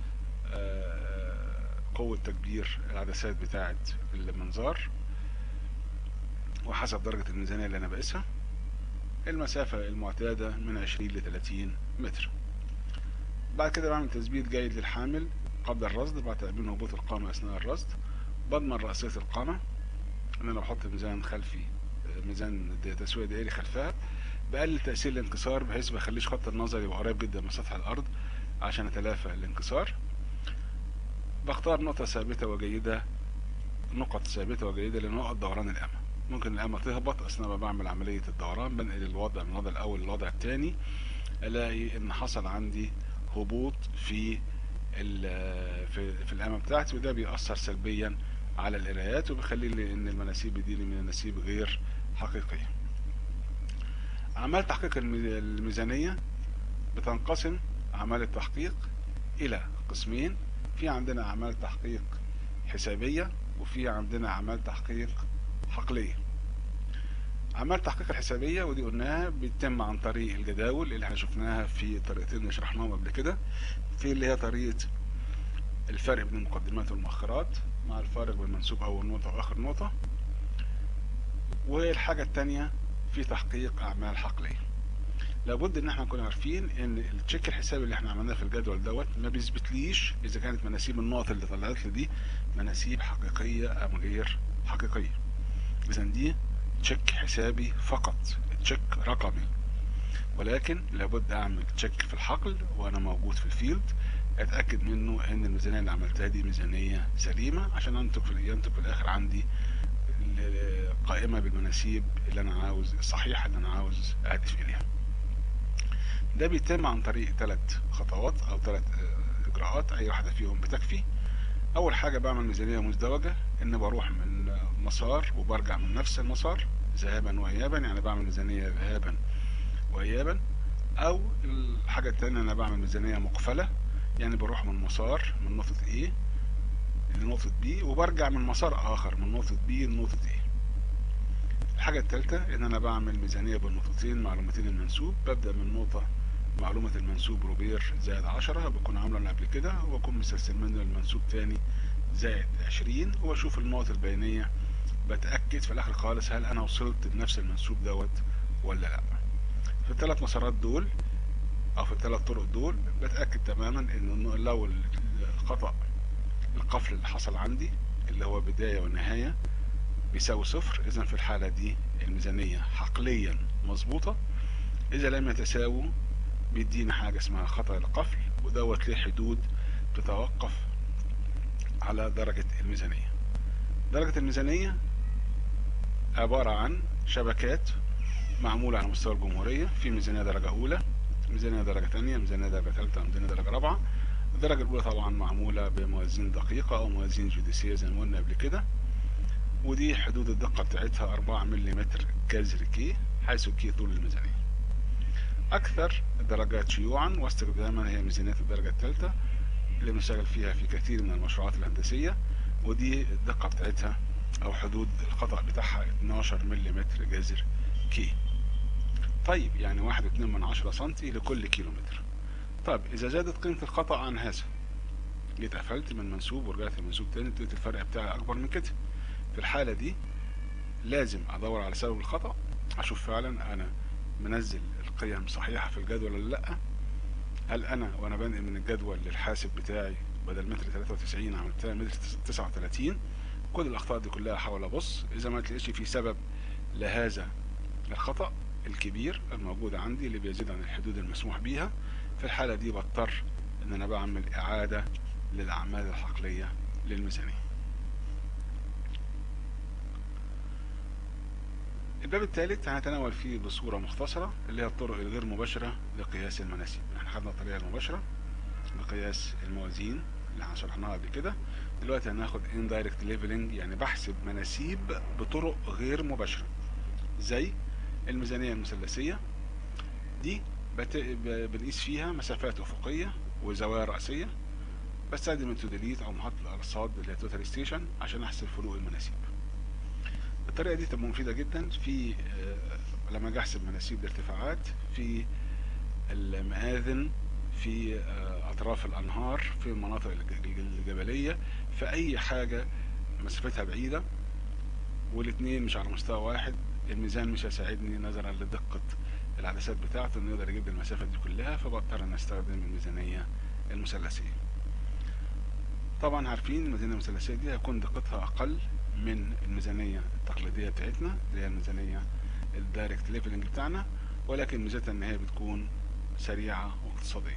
آه، قوة تكبير العدسات بتاعة المنظار وحسب درجة الميزانية اللي انا بقيسها المسافة المعتادة من 20 ل 30 متر بعد كده بعمل تثبيت جيد للحامل قبل الرصد بعد تأمين هبوط القامة أثناء الرصد بضمن رأسية القامة إن أنا بحط ميزان خلفي ميزان د- تسوية دائري خلفها بقلل تأثير الانكسار بحيث ما يخليش خط النظر يبقى قريب جدا من سطح الأرض عشان أتلافى الانكسار بختار نقطة ثابتة وجيدة نقط ثابتة وجيدة لنقط دوران القامة ممكن القامة تهبط أثناء ما بعمل عملية الدوران بنقل الوضع من الوضع الأول للوضع الثاني ألاقي إن حصل عندي هبوط في ال- في في القامة بتاعتي وده بيأثر سلبيا على القرايات وبيخلي لي إن المناسيب دي من النسيب غير حقيقية. أعمال تحقيق المي- الميزانية بتنقسم أعمال التحقيق إلى قسمين في عندنا أعمال تحقيق حسابية وفي عندنا أعمال تحقيق حقلية أعمال تحقيق الحسابية ودي قلناها بتتم عن طريق الجداول اللي احنا شفناها في طريقتين اللي شرحناهم قبل كده في اللي هي طريقة الفرق بين المقدمات والمؤخرات مع الفارق بين منسوب أول نقطة وآخر نقطة والحاجة التانية في تحقيق أعمال حقلية لابد ان احنا نكون عارفين ان التشيك الحسابي اللي احنا عملناه في الجدول دوت ما بيثبتليش اذا كانت مناسيب النقط اللي طلعت لي دي مناسيب حقيقيه ام غير حقيقيه اذا دي تشيك حسابي فقط تشيك رقمي ولكن لابد اعمل تشيك في الحقل وانا موجود في الفيلد اتاكد منه ان الميزانيه اللي عملتها دي ميزانيه سليمه عشان انتج في ينتج في الاخر عندي ال- قائمه بالمناسيب اللي انا عاوز الصحيحه اللي انا عاوز اهدف اليها ده بيتم عن طريق ثلاث خطوات او ثلاث اجراءات اي واحده فيهم بتكفي اول حاجه بعمل ميزانيه مزدوجه ان بروح من مسار وبرجع من نفس المسار ذهابا وايابا يعني بعمل ميزانيه ذهابا وايابا او الحاجه الثانيه انا بعمل ميزانيه مقفله يعني بروح من مسار من نقطه A لنقطه B وبرجع من مسار اخر من نقطه B لنقطه A الحاجة الثالثة إن أنا بعمل ميزانية بالنقطتين معلومتين المنسوب ببدأ من نقطة معلومة المنسوب روبير زائد عشرة بكون عامله أنا قبل كده وبكون مسلسل منه المنسوب تاني زائد عشرين وبشوف النقط البيانية بتأكد في الآخر خالص هل أنا وصلت بنفس المنسوب دوت ولا لأ في الثلاث مسارات دول أو في الثلاث طرق دول بتأكد تماما إن لو الخطأ القفل اللي حصل عندي اللي هو بداية ونهاية بيساوي صفر اذا في الحالة دي الميزانية حقليا مظبوطة اذا لم يتساووا بيدينا حاجة اسمها خطأ القفل ودوت ليه حدود تتوقف على درجة الميزانية درجة الميزانية عبارة عن شبكات معمولة على مستوى الجمهورية في ميزانية درجة أولى ميزانية درجة تانية ميزانية درجة ثالثة ميزانية درجة رابعة الدرجة الأولى طبعا معمولة بموازين دقيقة أو موازين جوديسية زي ما قلنا قبل كده ودي حدود الدقة بتاعتها 4 ملم جذر كي حيث كي طول الميزانية أكثر الدرجات شيوعا واستخداما هي ميزانية الدرجة الثالثة اللي بنشتغل فيها في كثير من المشروعات الهندسية ودي الدقة بتاعتها أو حدود الخطأ بتاعها 12 ملم جذر كي طيب يعني واحد اتنين من عشرة سنتي لكل كيلومتر طب إذا زادت قيمة الخطأ عن هذا جيت قفلت من منسوب ورجعت المنسوب تاني لقيت الفرق بتاعي أكبر من كده في الحالة دي لازم ادور على سبب الخطأ اشوف فعلا انا منزل القيم صحيحة في الجدول ولا لا هل انا وانا بنقل من الجدول للحاسب بتاعي بدل متر 93 عملتها متر 39 كل الاخطاء دي كلها احاول ابص اذا ما تلاقيش في سبب لهذا الخطأ الكبير الموجود عندي اللي بيزيد عن الحدود المسموح بيها في الحالة دي بضطر ان انا بعمل اعادة للاعمال الحقلية للميزانية الباب الثالث هنتناول فيه بصورة مختصرة اللي هي الطرق الغير مباشرة لقياس المناسيب احنا خدنا الطريقة المباشرة لقياس الموازين اللي احنا شرحناها قبل كده دلوقتي هناخد indirect leveling يعني بحسب مناسيب بطرق غير مباشرة زي الميزانية المثلثية دي بت... ب- بنقيس فيها مسافات أفقية وزوايا رأسية بستخدم التوديليت أو محطة الأرصاد اللي هي توتال ستيشن عشان أحسب فروق المناسيب الطريقة دي تبقى مفيدة جدا في آه، لما أجي أحسب مناسيب الارتفاعات في المآذن في آه، أطراف الأنهار في المناطق الج- الجبلية في أي حاجة مسافتها بعيدة والاتنين مش على مستوى واحد الميزان مش هيساعدني نظرا لدقة العدسات بتاعته انه يقدر يجيب لي المسافة دي كلها فبضطر ان استخدم الميزانية المثلثية طبعا عارفين الميزانية المثلثية دي هيكون دقتها اقل من الميزانية التقليدية بتاعتنا اللي هي الميزانية الدايركت ليفلنج بتاعنا ولكن ميزتها ان هي بتكون سريعة واقتصادية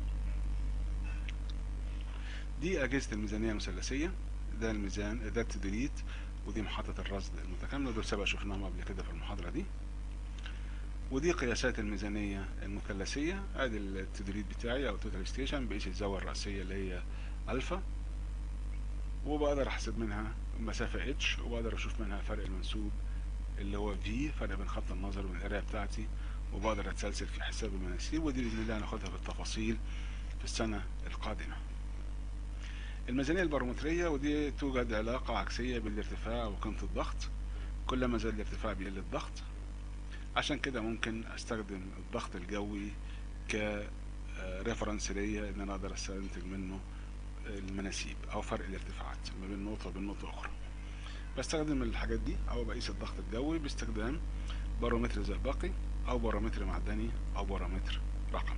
دي اجهزة الميزانية المثلثية ده الميزان ده التدريت ودي محطة الرصد المتكاملة دول سبق شفناهم قبل كده في المحاضرة دي ودي قياسات الميزانية المثلثية ادي التدريب بتاعي او توتال ستيشن بقيس الزاوية الرأسية اللي هي الفا وبقدر احسب منها مسافة اتش وبقدر اشوف منها فرق المنسوب اللي هو في فرق بين خط النظر وبين القراية بتاعتي وبقدر اتسلسل في حساب المناسيب ودي باذن الله هناخدها بالتفاصيل في السنة القادمة الميزانية البارومترية ودي توجد علاقة عكسية بين الارتفاع وقيمة الضغط كلما زاد الارتفاع بيقل الضغط عشان كده ممكن استخدم الضغط الجوي ك ريفرنس ليا ان انا اقدر استنتج منه المناسيب او فرق الارتفاعات ما بين نقطة وبين نقطة اخرى بستخدم الحاجات دي او بقيس الضغط الجوي باستخدام بارومتر زئبقي او بارومتر معدني او بارومتر رقمي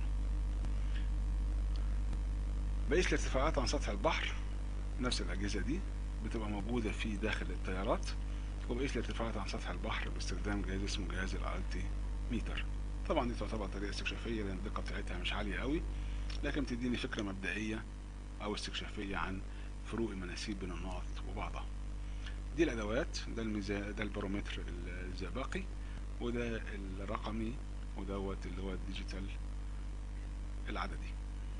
بقيس الارتفاعات عن سطح البحر نفس الأجهزة دي بتبقى موجودة في داخل الطيارات وبقيس الارتفاعات عن سطح البحر باستخدام جهاز اسمه جهاز الالتي ميتر طبعا دي تعتبر طريقة استكشافية لأن الدقة بتاعتها مش عالية قوي لكن بتديني فكرة مبدئية أو استكشافية عن فروق المناسيب بين النقط وبعضها دي الأدوات ده الميزان ده البارومتر الزئبقي وده الرقمي ودوت اللي هو الديجيتال العددي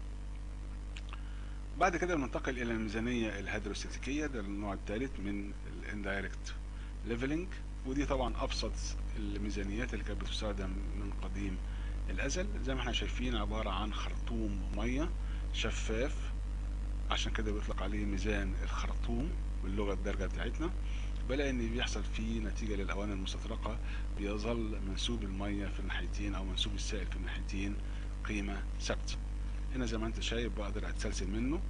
بعد كده بننتقل الى الميزانية الهيدروستاتيكية ده النوع الثالث من الاندايركت ليفلنج ودي طبعا ابسط الميزانيات اللي كانت بتستخدم من قديم الازل زي ما احنا شايفين عبارة عن خرطوم مية شفاف عشان كده بيطلق عليه ميزان الخرطوم باللغة الدارجة بتاعتنا بلاقي ان بيحصل فيه نتيجة للاواني المستطرقة بيظل منسوب المية في الناحيتين او منسوب السائل في الناحيتين قيمة ثابتة هنا زي ما انت شايف بقدر اتسلسل منه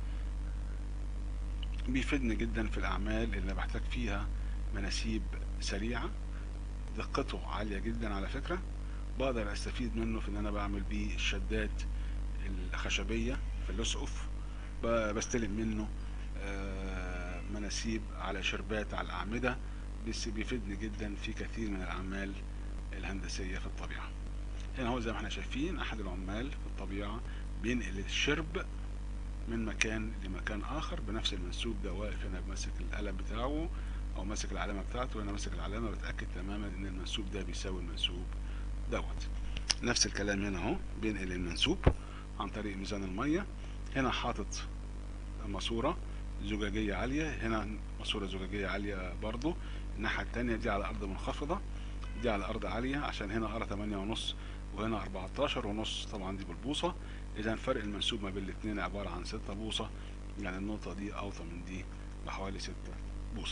بيفيدني جدا في الاعمال اللي بحتاج فيها مناسيب سريعة دقته عالية جدا على فكرة بقدر استفيد منه في ان انا بعمل بيه الشدات الخشبية في الاسقف بستلم منه مناسيب على شربات على الاعمدة بس بيفيدني جدا في كثير من الاعمال الهندسية في الطبيعة هنا هو زي ما احنا شايفين احد العمال في الطبيعة بينقل الشرب من مكان لمكان اخر بنفس المنسوب ده واقف هنا ماسك القلم بتاعه او ماسك العلامه بتاعته وانا ماسك العلامه بتاكد تماما ان المنسوب ده بيساوي المنسوب دوت نفس الكلام هنا اهو بينقل المنسوب عن طريق ميزان الميه هنا حاطط ماسوره زجاجيه عاليه هنا ماسوره زجاجيه عاليه برضو الناحيه التانية دي على ارض منخفضه دي على ارض عاليه عشان هنا ار 8 ونص وهنا 14 ونص طبعا دي بالبوصه اذا فرق المنسوب ما بين الاثنين عبارة عن ستة بوصة يعني النقطة دي اوطى من دي بحوالي ستة بوصة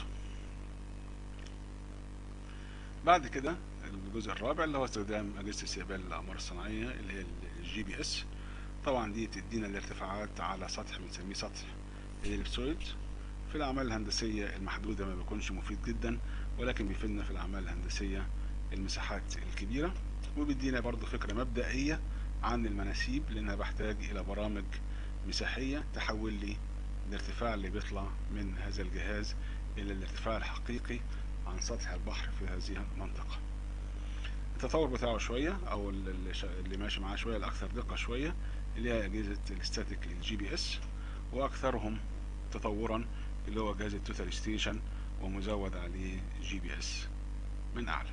بعد كده الجزء الرابع اللي هو استخدام اجهزة استقبال الاقمار الصناعية اللي هي الجي بي اس طبعا دي تدينا الارتفاعات على سطح بنسميه سطح الاليبسويد في الاعمال الهندسية المحدودة ما بيكونش مفيد جدا ولكن بيفيدنا في الاعمال الهندسية المساحات الكبيرة وبيدينا برضو فكرة مبدئية عن المناسيب لان انا بحتاج الى برامج مساحية تحول لي الارتفاع اللي بيطلع من هذا الجهاز الى الارتفاع الحقيقي عن سطح البحر في هذه المنطقة التطور بتاعه شويه او اللي شا- اللي ماشي معاه شويه الاكثر دقه شويه اللي هي اجهزه الستاتيك الجي بي اس واكثرهم تطورا اللي هو جهاز التوتال ستيشن ومزود عليه جي بي اس من اعلى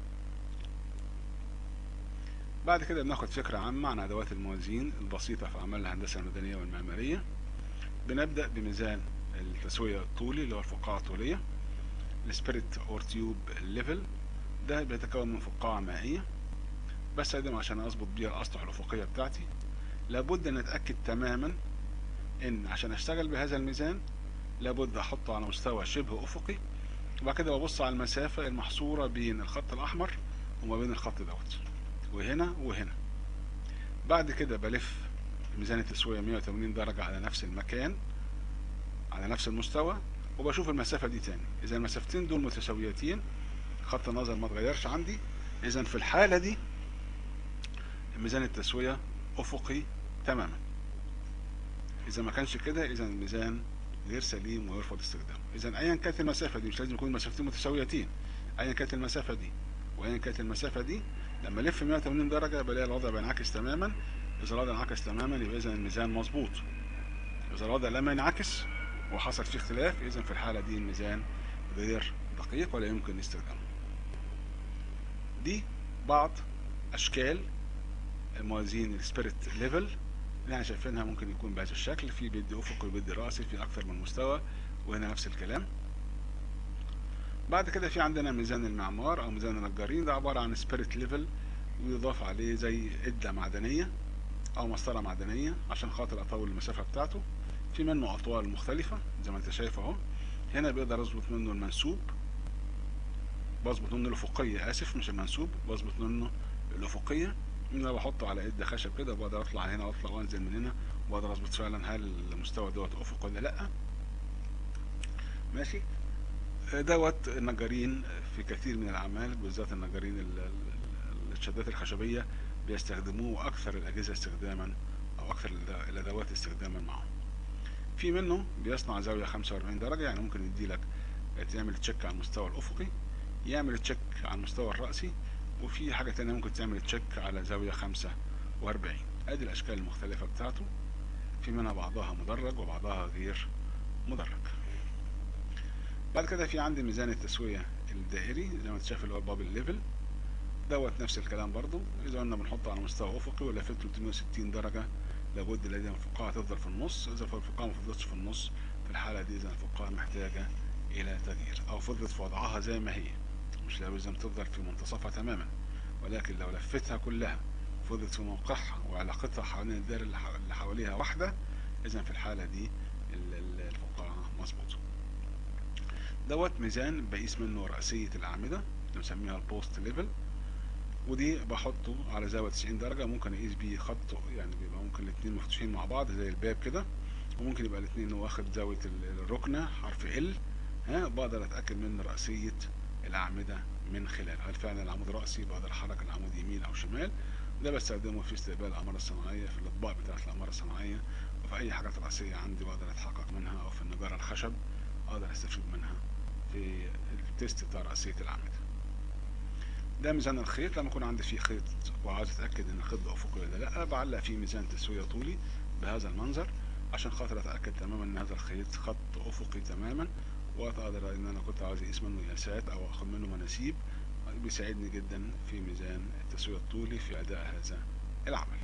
بعد كده بناخد فكرة عامة عن أدوات الموازين البسيطة في أعمال الهندسة المدنية والمعمارية بنبدأ بميزان التسوية الطولي اللي هو الفقاعة الطولية السبيريت أور تيوب ليفل ده بيتكون من فقاعة مائية بستخدمه عشان أظبط بيها الأسطح الأفقية بتاعتي لابد أن أتأكد تماما إن عشان أشتغل بهذا الميزان لابد أحطه على مستوى شبه أفقي وبعد كده ببص على المسافة المحصورة بين الخط الأحمر وما بين الخط دوت وهنا وهنا بعد كده بلف ميزان التسوية 180 درجة على نفس المكان على نفس المستوى وبشوف المسافة دي تاني إذا المسافتين دول متساويتين خط النظر ما اتغيرش عندي إذا في الحالة دي ميزان التسوية أفقي تماما إذا ما كانش كده إذا الميزان غير سليم ويرفض استخدامه إذا أيا كانت المسافة دي مش لازم يكون المسافتين متساويتين أيا كانت المسافة دي وأيا كانت المسافة دي لما ألف 180 درجة بلاقي الوضع بينعكس تماما إذا الوضع انعكس تماما يبقى إذا الميزان مظبوط إذا الوضع لم ينعكس وحصل فيه اختلاف إذا في الحالة دي الميزان غير دقيق ولا يمكن استخدامه دي بعض أشكال موازين السبيريت ليفل اللي احنا شايفينها ممكن يكون بهذا الشكل في بيدي افقي وبيدي راسي في اكثر من مستوى وهنا نفس الكلام بعد كده في عندنا ميزان المعمار او ميزان النجارين ده عباره عن سبيريت ليفل ويضاف عليه زي عده معدنيه او مسطره معدنيه عشان خاطر اطول المسافه بتاعته في منه اطوال مختلفه زي ما انت شايف اهو هنا بقدر اظبط منه المنسوب بظبط منه الافقيه اسف مش المنسوب بظبط منه الافقيه ان انا بحطه على قد خشب كده وبقدر اطلع هنا واطلع وانزل من هنا واقدر اظبط فعلا هل المستوى دوت افق ولا لا ماشي دوت النجارين في كثير من الاعمال بالذات النجارين ال- ال- الشدات الخشبيه بيستخدموه اكثر الاجهزه استخداما او اكثر الأد- الادوات استخداما معهم في منه بيصنع زاويه 45 درجه يعني ممكن يدي لك تعمل تشيك على المستوى الافقي يعمل تشيك على المستوى الرأسي وفي حاجة تانية ممكن تعمل تشيك على زاوية خمسة وأربعين أدي الأشكال المختلفة بتاعته في منها بعضها مدرج وبعضها غير مدرج بعد كده في عندي ميزان التسوية الدائري زي ما انت شايف اللي هو البابل ليفل دوت نفس الكلام برضو إذا قلنا بنحطه على مستوى أفقي ولفيت 360 درجة لابد لازم الفقاعة تفضل في النص إذا الفقاعة ما فضلتش في النص في الحالة دي إذا الفقاعة محتاجة إلى تغيير أو فضلت في وضعها زي ما هي مش لازم تفضل في منتصفها تماما ولكن لو لفتها كلها فضلت في موقعها وعلاقتها حوالين الدائرة اللي حو- اللي حواليها واحدة إذا في الحالة دي ال- ال- الفقاعة مظبوطة دوت ميزان بقيس منه رأسية الأعمدة بنسميها البوست ليفل ودي بحطه على زاوية 90 درجة ممكن أقيس بيه خط يعني بيبقى ممكن الاتنين مفتوحين مع بعض زي الباب كده وممكن يبقى الاتنين واخد زاوية ال- الركنة حرف ال ها بقدر أتأكد من رأسية الأعمدة من خلال هل فعلا العمود رأسي بقدر أحرك العمود يمين أو شمال ده بستخدمه في استقبال الأعمار الصناعية في الأطباق بتاعة الأعمار الصناعية وفي أي حاجات رأسية عندي بقدر أتحقق منها أو في النجارة الخشب أقدر أستفيد منها في التيست بتاع رأسية الأعمدة ده ميزان الخيط لما يكون عندي فيه خيط وعاوز اتاكد ان الخيط ده افقي ولا لا بعلق فيه ميزان تسويه طولي بهذا المنظر عشان خاطر اتاكد تماما ان هذا الخيط خط افقي تماما واقدر ان انا كنت عاوز اقيس منه قياسات او اخد منه مناسيب بيساعدني جدا في ميزان التسويه الطولي في اداء هذا العمل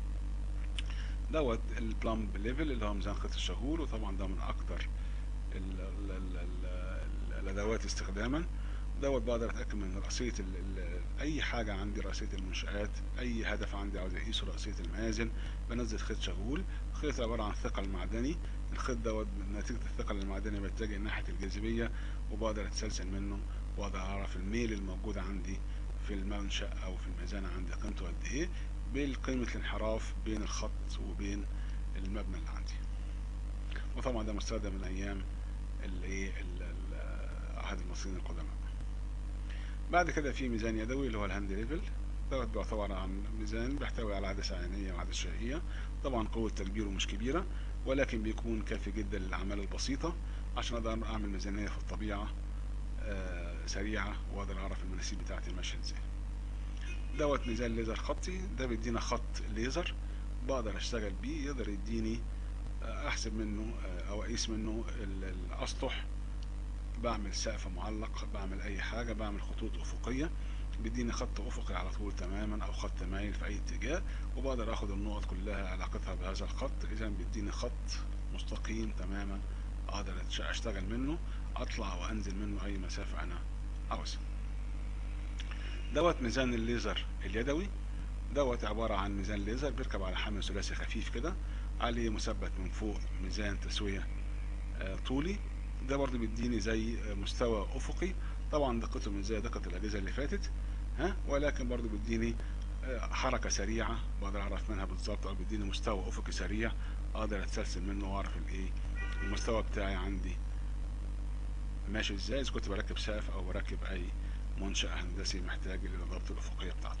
دوت البلامب ليفل اللي هو ميزان خيط الشهور وطبعا ده من اكتر ال- ال- ال- ال- الادوات استخداما دوت بقدر اتاكد من رأسية ال ال اي حاجة عندي رأسية المنشآت اي هدف عندي عاوز اقيسه رأسية المآذن بنزل خيط شغول خيط عبارة عن ثقل معدني الخيط دوت نتيجة الثقل المعدني بيتجه ناحية الجاذبية وبقدر اتسلسل منه واقدر اعرف الميل الموجود عندي في المنشأ او في الميزانة عندي قيمته قد ايه بالقيمة الانحراف بين الخط وبين المبنى اللي عندي وطبعا ده مستخدم من ايام الايه ال- ال- عهد المصريين القدماء بعد كده في ميزان يدوي اللي هو الهاند ليفل دوت بيعتبر عن ميزان بيحتوي على عدسة عينية وعدسة شائية طبعا قوة تكبيره مش كبيرة ولكن بيكون كافي جدا للأعمال البسيطة عشان أقدر أعمل ميزانية في الطبيعة آه، سريعة وأقدر أعرف المناسيب بتاعتي ماشية إزاي دوت ميزان ليزر خطي ده بيدينا خط ليزر بقدر اشتغل بيه يقدر يديني آه، احسب منه آه، او اقيس منه ال- الاسطح بعمل سقف معلق بعمل اي حاجة بعمل خطوط افقية بيديني خط افقي على طول تماما او خط مايل في اي اتجاه وبقدر اخد النقط كلها علاقتها بهذا الخط اذا بيديني خط مستقيم تماما اقدر أتش- اشتغل منه اطلع وانزل منه اي مسافة انا عاوزها دوت ميزان الليزر اليدوي دوت عبارة عن ميزان ليزر بيركب على حمل ثلاثي خفيف كده عليه مثبت من فوق ميزان تسوية آه، طولي ده برضو بيديني زي آه، مستوى افقي طبعا دقته مش زي دقة الاجهزة اللي فاتت ها ولكن برضو بيديني آه، حركة سريعة بقدر اعرف منها بالظبط او بيديني مستوى افقي سريع اقدر اتسلسل منه واعرف الايه المستوى بتاعي عندي ماشي ازاي اذا كنت بركب سقف او بركب اي منشأ هندسي محتاج للضبط الافقية بتاعته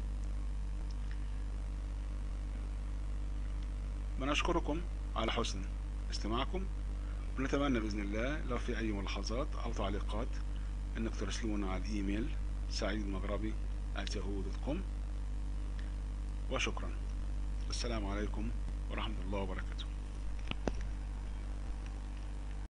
بنشكركم على حسن استماعكم ونتمنى بإذن الله لو في أي ملاحظات أو تعليقات إنك ترسلونا على الإيميل سعيد المغربي yahoo.com وشكرا السلام عليكم ورحمة الله وبركاته